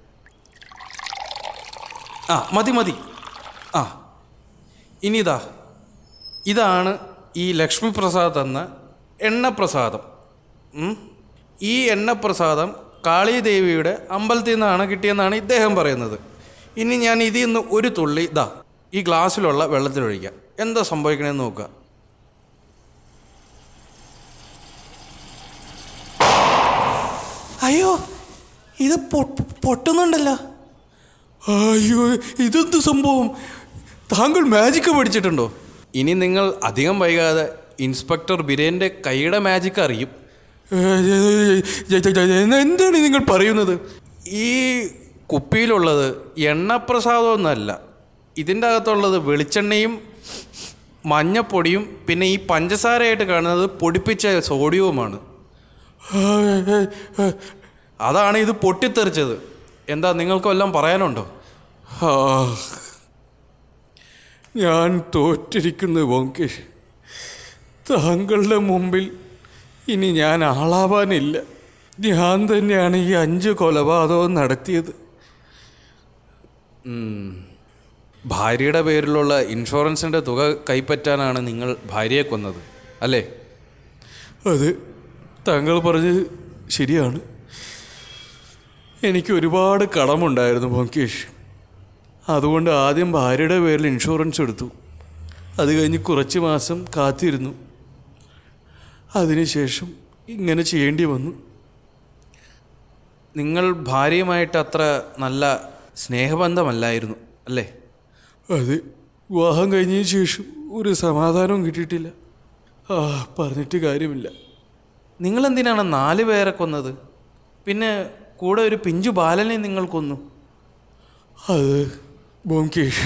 ആ മതി മതി ആ ഇനി ഇതാ ഇതാണ് ഈ ലക്ഷ്മി പ്രസാദ് എന്ന എണ്ണപ്രസാദം ഉം. ഈ എണ്ണപ്രസാദം കാളീദേവിയുടെ അമ്പലത്തിൽ നിന്നാണ് കിട്ടിയെന്നാണ് ഇദ്ദേഹം പറയുന്നത് ഇനി ഞാൻ ഇതിൽ നിന്ന് ഒരു തുള്ളി ഇതാ ഈ ഗ്ലാസ്സിലുള്ള വെള്ളത്തിലൊഴിക്കാം എന്താ സംഭവിക്കണമെന്ന് നോക്കുക അയ്യോ ഇത് പൊ- പൊട്ടുന്നുണ്ടല്ലോ അയ്യോ ഇതെന്ത് സംഭവം താങ്കൾ മാജിക്ക് പഠിച്ചിട്ടുണ്ടോ ഇനി നിങ്ങൾ അധികം വൈകാതെ ഇൻസ്പെക്ടർ ബിരേൻ്റെ കൈയുടെ മാജിക്ക് അറിയും എന്താണ് നിങ്ങൾ പറയുന്നത് ഈ കുപ്പിയിലുള്ളത് എണ്ണപ്രസാദമൊന്നുമല്ല ഇതിൻ്റെ അകത്തുള്ളത് വെളിച്ചെണ്ണയും മഞ്ഞപ്പൊടിയും പിന്നെ ഈ പഞ്ചസാരയായിട്ട് കാണുന്നത് പൊടിപ്പിച്ച സോഡിയവുമാണ് അതാണ് ഇത് പൊട്ടിത്തെറിച്ചത് എന്താ നിങ്ങൾക്കെല്ലാം പറയാനുണ്ടോ ആ, ഞാൻ തോറ്റിരിക്കുന്നു ബോങ്കേഷ് താങ്കളുടെ മുമ്പിൽ ഇനി ഞാൻ ആളാവാനില്ല ഞാൻ തന്നെയാണ് ഈ അഞ്ച് കൊലപാതകവും നടത്തിയത് ഭാര്യയുടെ പേരിലുള്ള ഇൻഷുറൻസിൻ്റെ തുക കൈപ്പറ്റാനാണ് നിങ്ങൾ ഭാര്യയെ കൊന്നത് അല്ലേ അത് താങ്കൾ പറഞ്ഞത് ശരിയാണ് എനിക്ക് ഒരുപാട് കടമുണ്ടായിരുന്നു ബോങ്കേഷ് അതുകൊണ്ട് ആദ്യം ഭാര്യയുടെ പേരിൽ ഇൻഷുറൻസ് എടുത്തു അത് കഴിഞ്ഞ് കുറച്ച് മാസം കാത്തിരുന്നു അതിനുശേഷം ഇങ്ങനെ ചെയ്യേണ്ടി വന്നു നിങ്ങൾ ഭാര്യയുമായിട്ട് അത്ര നല്ല സ്നേഹബന്ധമല്ലായിരുന്നു അല്ലേ അത് വിവാഹം കഴിഞ്ഞതിന് ശേഷം ഒരു സമാധാനവും കിട്ടിയിട്ടില്ല ആ പറഞ്ഞിട്ട് കാര്യമില്ല നിങ്ങൾ എന്തിനാണ് നാല് പേരെ കൊന്നത് പിന്നെ കൂടെ ഒരു പിഞ്ചു ബാലനെ നിങ്ങൾ കൊന്നു അത് ബോംകേഷ്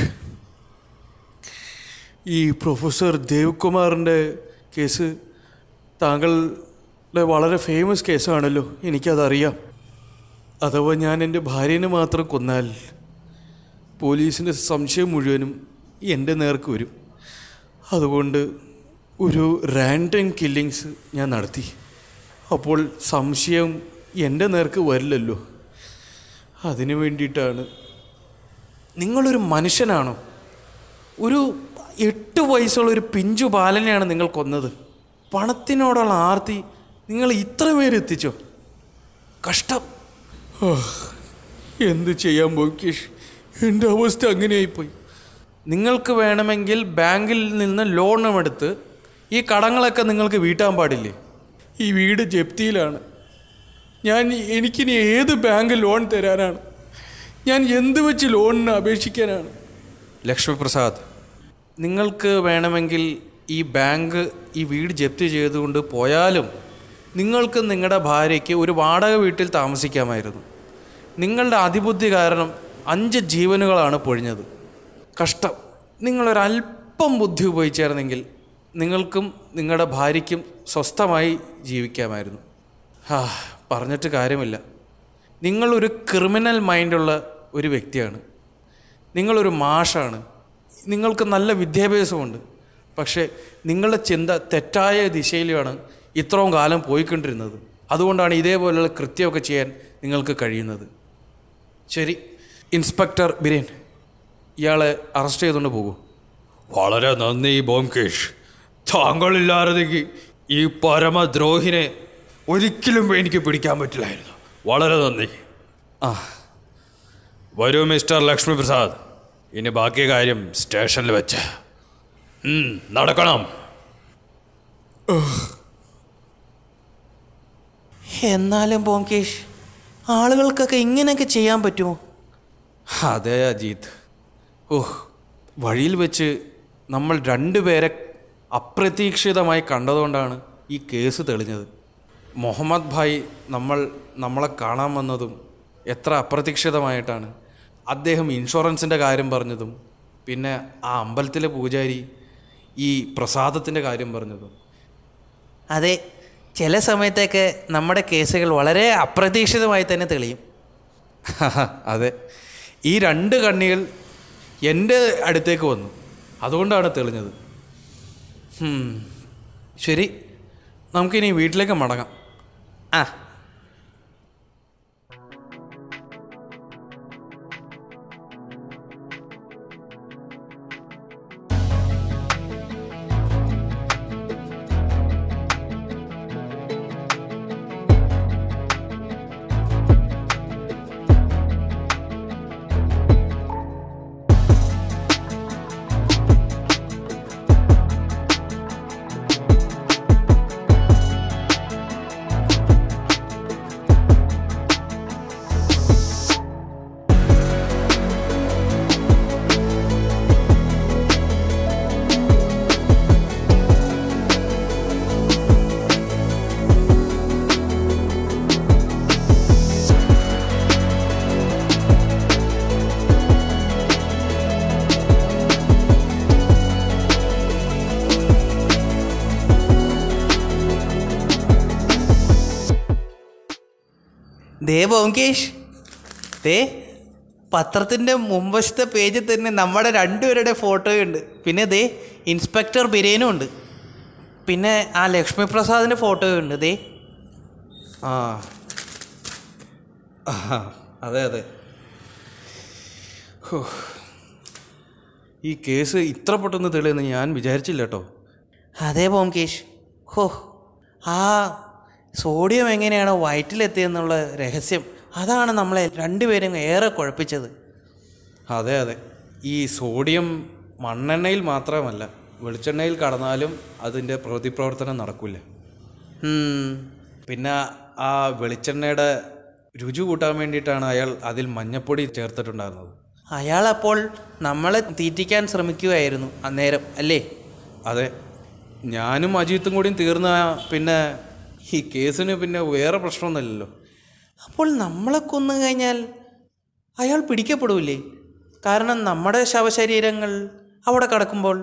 ഈ പ്രൊഫസർ ദേവ്കുമാറിൻ്റെ കേസ് താങ്കളുടെ വളരെ ഫേമസ് കേസാണല്ലോ എനിക്കതറിയാം അഥവാ ഞാൻ എൻ്റെ ഭാര്യനെ മാത്രം കൊന്നാൽ പോലീസിൻ്റെ സംശയം മുഴുവനും എൻ്റെ നേർക്ക് വരും അതുകൊണ്ട് ഒരു റാൻഡം കില്ലിങ്സ് ഞാൻ നടത്തി അപ്പോൾ സംശയം എൻ്റെ നേർക്ക് വരില്ലല്ലോ അതിനു വേണ്ടിയിട്ടാണ് നിങ്ങളൊരു മനുഷ്യനാണോ ഒരു എട്ട് വയസ്സുള്ള ഒരു പിഞ്ചു ബാലനെയാണ് നിങ്ങൾ കൊന്നത് പണത്തിനോടുള്ള ആർത്തി നിങ്ങൾ ഇത്ര പേര് എത്തിച്ചോ കഷ്ടം എന്ത് ചെയ്യാൻ ബോക്കേഷ് എൻ്റെ അവസ്ഥ അങ്ങനെയായിപ്പോയി നിങ്ങൾക്ക് വേണമെങ്കിൽ ബാങ്കിൽ നിന്ന് ലോണും എടുത്ത് ഈ കടങ്ങളൊക്കെ നിങ്ങൾക്ക് വീട്ടാൻ പാടില്ലേ ഈ വീട് ജപ്തിയിലാണ് ഞാൻ എനിക്കിനി ഏത് ബാങ്ക് ലോൺ തരാനാണ് ഞാൻ എന്ത് വെച്ച് ലോണിന് അപേക്ഷിക്കാനാണ് ലക്ഷ്മിപ്രസാദ് നിങ്ങൾക്ക് വേണമെങ്കിൽ ഈ ബാങ്ക് ഈ വീട് ജപ്തി ചെയ്തുകൊണ്ട് പോയാലും നിങ്ങൾക്ക് നിങ്ങളുടെ ഭാര്യയ്ക്ക് ഒരു വാടക വീട്ടിൽ താമസിക്കാമായിരുന്നു നിങ്ങളുടെ അതിബുദ്ധി കാരണം അഞ്ച് ജീവനുകളാണ് പൊഴിഞ്ഞത് കഷ്ടം നിങ്ങളൊരല്പം ബുദ്ധി ഉപയോഗിച്ചായിരുന്നെങ്കിൽ നിങ്ങൾക്കും നിങ്ങളുടെ ഭാര്യയ്ക്കും സ്വസ്ഥമായി ജീവിക്കാമായിരുന്നു ഹാ പറഞ്ഞിട്ട് കാര്യമില്ല നിങ്ങളൊരു ക്രിമിനൽ മൈൻഡുള്ള ഒരു വ്യക്തിയാണ് നിങ്ങളൊരു മാഷാണ് നിങ്ങൾക്ക് നല്ല വിദ്യാഭ്യാസമുണ്ട് പക്ഷേ നിങ്ങളുടെ ചിന്ത തെറ്റായ ദിശയിലാണ് ഇത്രയും കാലം പോയിക്കൊണ്ടിരുന്നത് അതുകൊണ്ടാണ് ഇതേപോലെയുള്ള കൃത്യമൊക്കെ ചെയ്യാൻ നിങ്ങൾക്ക് കഴിയുന്നത് ശരി ഇൻസ്പെക്ടർ ബിരേൻ ഇയാളെ അറസ്റ്റ് ചെയ്തുകൊണ്ട് പോകൂ വളരെ നന്ദി ബോംകേഷ് താങ്കളില്ലായിരുന്നെങ്കിൽ ഈ പരമദ്രോഹിനെ ഒരിക്കലും എനിക്ക് പിടിക്കാൻ പറ്റില്ലായിരുന്നു വളരെ നന്ദി ആ വരൂ മിസ്റ്റർ ലക്ഷ്മി പ്രസാദ് ഇനി ബാക്കി കാര്യം സ്റ്റേഷനിൽ വെച്ച് ഉം, നടക്കണം എന്നാലും ബോംകേഷ് ആളുകൾക്കൊക്കെ ഇങ്ങനെയൊക്കെ ചെയ്യാൻ പറ്റുമോ അതെ അജീത് ഓഹ് വഴിയിൽ വെച്ച് നമ്മൾ രണ്ടുപേരെ അപ്രതീക്ഷിതമായി കണ്ടതുകൊണ്ടാണ് ഈ കേസ് തെളിഞ്ഞത് മുഹമ്മദ് ഭായ് നമ്മൾ നമ്മളെ കാണാൻ വന്നതും എത്ര അപ്രതീക്ഷിതമായിട്ടാണ് അദ്ദേഹം ഇൻഷുറൻസിൻ്റെ കാര്യം പറഞ്ഞതും പിന്നെ ആ അമ്പലത്തിലെ പൂജാരി ഈ പ്രസാദത്തിൻ്റെ കാര്യം പറഞ്ഞതും അതെ ചില സമയത്തൊക്കെ നമ്മുടെ കേസുകൾ വളരെ അപ്രതീക്ഷിതമായി തന്നെ തെളിയും അതെ ഈ രണ്ട് കണ്ണികൾ എൻ്റെ അടുത്തേക്ക് വന്നു അതുകൊണ്ടാണ് തെളിഞ്ഞത് ഹും. ശരി നമുക്കിനി വീട്ടിലേക്ക് മടങ്ങാം ആ ദേ ബോംകേഷ് ദേ പത്രത്തിൻ്റെ മുമ്പശത്തെ പേജിൽ തന്നെ നമ്മുടെ രണ്ടുപേരുടെ ഫോട്ടോയുണ്ട് പിന്നെ ദേ ഇൻസ്പെക്ടർ ബിരേനും ഉണ്ട് പിന്നെ ആ ലക്ഷ്മി പ്രസാദിൻ്റെ ഫോട്ടോയുണ്ട് ദേ ആ ആ, അതെ അതെ ഹോ. ഈ കേസ് ഇത്ര പെട്ടെന്ന് തെളിയെന്ന് ഞാൻ വിചാരിച്ചില്ല കേട്ടോ അതെ ബോംകേഷ് ഹോ ആ സോഡിയം എങ്ങനെയാണ് വയറ്റിലെത്തിയെന്നുള്ള രഹസ്യം അതാണ് നമ്മളെ രണ്ടുപേരും ഏറെ കുഴപ്പിച്ചത് അതെ അതെ ഈ സോഡിയം മണ്ണെണ്ണയിൽ മാത്രമല്ല വെളിച്ചെണ്ണയിൽ കടന്നാലും അതിൻ്റെ പ്രതിപ്രവർത്തനം നടക്കില്ല ഉം, പിന്നെ ആ വെളിച്ചെണ്ണയുടെ രുചി കൂട്ടാൻ വേണ്ടിയിട്ടാണ് അയാൾ അതിൽ മഞ്ഞപ്പൊടി ചേർത്തിട്ടുണ്ടായിരുന്നത് അയാൾ അപ്പോൾ നമ്മളെ തീറ്റിക്കാൻ ശ്രമിക്കുകയായിരുന്നു അന്നേരം അല്ലേ അതെ ഞാനും അജിത്തും കൂടിയും തീർന്ന പിന്നെ ഈ കേസിന് പിന്നെ വേറെ പ്രശ്നമൊന്നുമില്ലല്ലോ അപ്പോൾ നമ്മളെ കൊന്നു കഴിഞ്ഞാൽ അയാൾ പിടിക്കപ്പെടൂലേ കാരണം നമ്മുടെ ശവശരീരങ്ങൾ അവിടെ കിടക്കുമ്പോൾ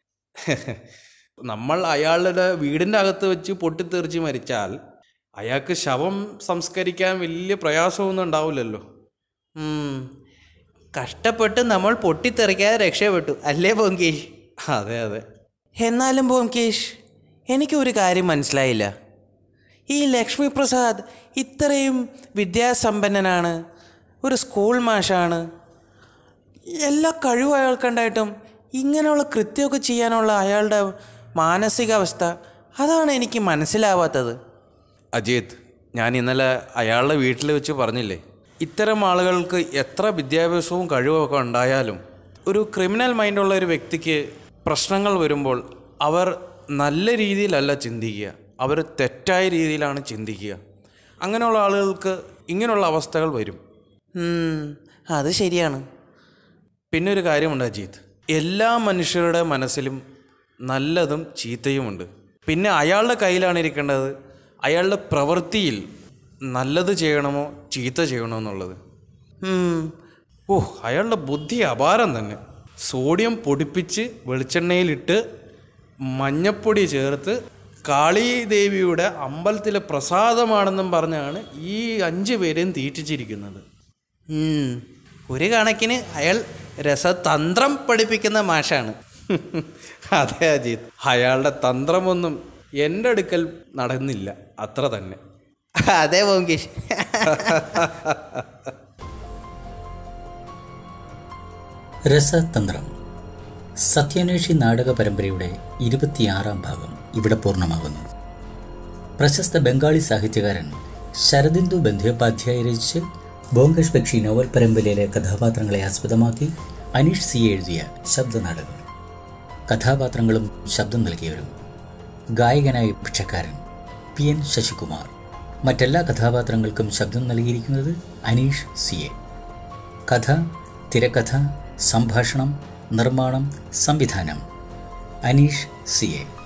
നമ്മൾ അയാളുടെ വീടിൻ്റെ അകത്ത് വെച്ച് പൊട്ടിത്തെറിച്ച് മരിച്ചാൽ അയാൾക്ക് ശവം സംസ്കരിക്കാൻ വലിയ പ്രയാസമൊന്നും ഉണ്ടാവില്ലല്ലോ ഉം, കഷ്ടപ്പെട്ട് നമ്മൾ പൊട്ടിത്തെറിക്കാതെ രക്ഷപ്പെട്ടു അല്ലേ ബോംകേഷ് അതെ അതെ എന്നാലും ബോംകേഷ് എനിക്കൊരു കാര്യം മനസ്സിലായില്ല ഈ ലക്ഷ്മി പ്രസാദ് ഇത്രയും വിദ്യാസമ്പന്നനാണ് ഒരു സ്കൂൾ മാഷാണ് എല്ലാ കഴിവും അയാൾക്കുണ്ടായിട്ടും ഇങ്ങനെയുള്ള കൃത്യമൊക്കെ ചെയ്യാനുള്ള അയാളുടെ മാനസികാവസ്ഥ അതാണ് എനിക്ക് മനസ്സിലാവാത്തത് അജിത് ഞാൻ ഇന്നലെ അയാളുടെ വീട്ടിൽ വെച്ച് പറഞ്ഞില്ലേ ഇത്തരം ആളുകൾക്ക് എത്ര വിദ്യാഭ്യാസവും കഴിവൊക്കെ ഉണ്ടായാലും ഒരു ക്രിമിനൽ മൈൻഡുള്ള ഒരു വ്യക്തിക്ക് പ്രശ്നങ്ങൾ വരുമ്പോൾ അവർ നല്ല രീതിയിലല്ല ചിന്തിക്കുക അവർ തെറ്റായ രീതിയിലാണ് ചിന്തിക്കുക അങ്ങനെയുള്ള ആളുകൾക്ക് ഇങ്ങനെയുള്ള അവസ്ഥകൾ വരും ഉം, അത് ശരിയാണ് പിന്നെ ഒരു കാര്യമുണ്ട് അജീത് എല്ലാ മനുഷ്യരുടെ മനസ്സിലും നല്ലതും ചീത്തയുമുണ്ട് പിന്നെ അയാളുടെ കയ്യിലാണ് ഇരിക്കേണ്ടത് അയാളുടെ പ്രവൃത്തിയിൽ നല്ലത് ചെയ്യണമോ ചീത്ത ചെയ്യണമോ എന്നുള്ളത് ഉം, ഓ അയാളുടെ ബുദ്ധി അപാരം തന്നെ സോഡിയം പൊടിപ്പിച്ച് വെളിച്ചെണ്ണയിലിട്ട് മഞ്ഞപ്പൊടി ചേർത്ത് കാളീദേവിയുടെ അമ്പലത്തിലെ പ്രസാദമാണെന്നും പറഞ്ഞാണ് ഈ അഞ്ച് പേരെയും തീറ്റിച്ചിരിക്കുന്നത് ഉം. ഒരു കണക്കിന് അയാൾ രസതന്ത്രം പഠിപ്പിക്കുന്ന മാഷാണ് അതെ അജിത് അയാളുടെ തന്ത്രമൊന്നും എൻ്റെ അടുക്കൽ നടന്നില്ല അത്ര തന്നെ അതെ ബോംകേഷ് രസതന്ത്രം സത്യാന്വേഷി നാടക പരമ്പരയുടെ ഇരുപത്തിയാറാം ഭാഗം ഇവിടെ പൂർണ്ണമാകുന്നു പ്രശസ്ത ബംഗാളി സാഹിത്യകാരൻ ശരദിന്ദു ബന്ധ്യോപാധ്യായ രചിച്ച് ബോങ്കഷ് ബക്ഷി നോവൽ പരമ്പരയിലെ കഥാപാത്രങ്ങളെ ആസ്പദമാക്കി അനീഷ് സി എഴുതിയ ശബ്ദനാടകം കഥാപാത്രങ്ങളും ശബ്ദം നൽകിയവരും ഗായകനായ ഭിക്ഷക്കാരൻ പി എൻ ശശികുമാർ മറ്റെല്ലാ കഥാപാത്രങ്ങൾക്കും ശബ്ദം നൽകിയിരിക്കുന്നത് അനീഷ് സി എ കഥ തിരക്കഥ സംഭാഷണം നിർമ്മാണം സംവിധാനം അനീഷ് സി എ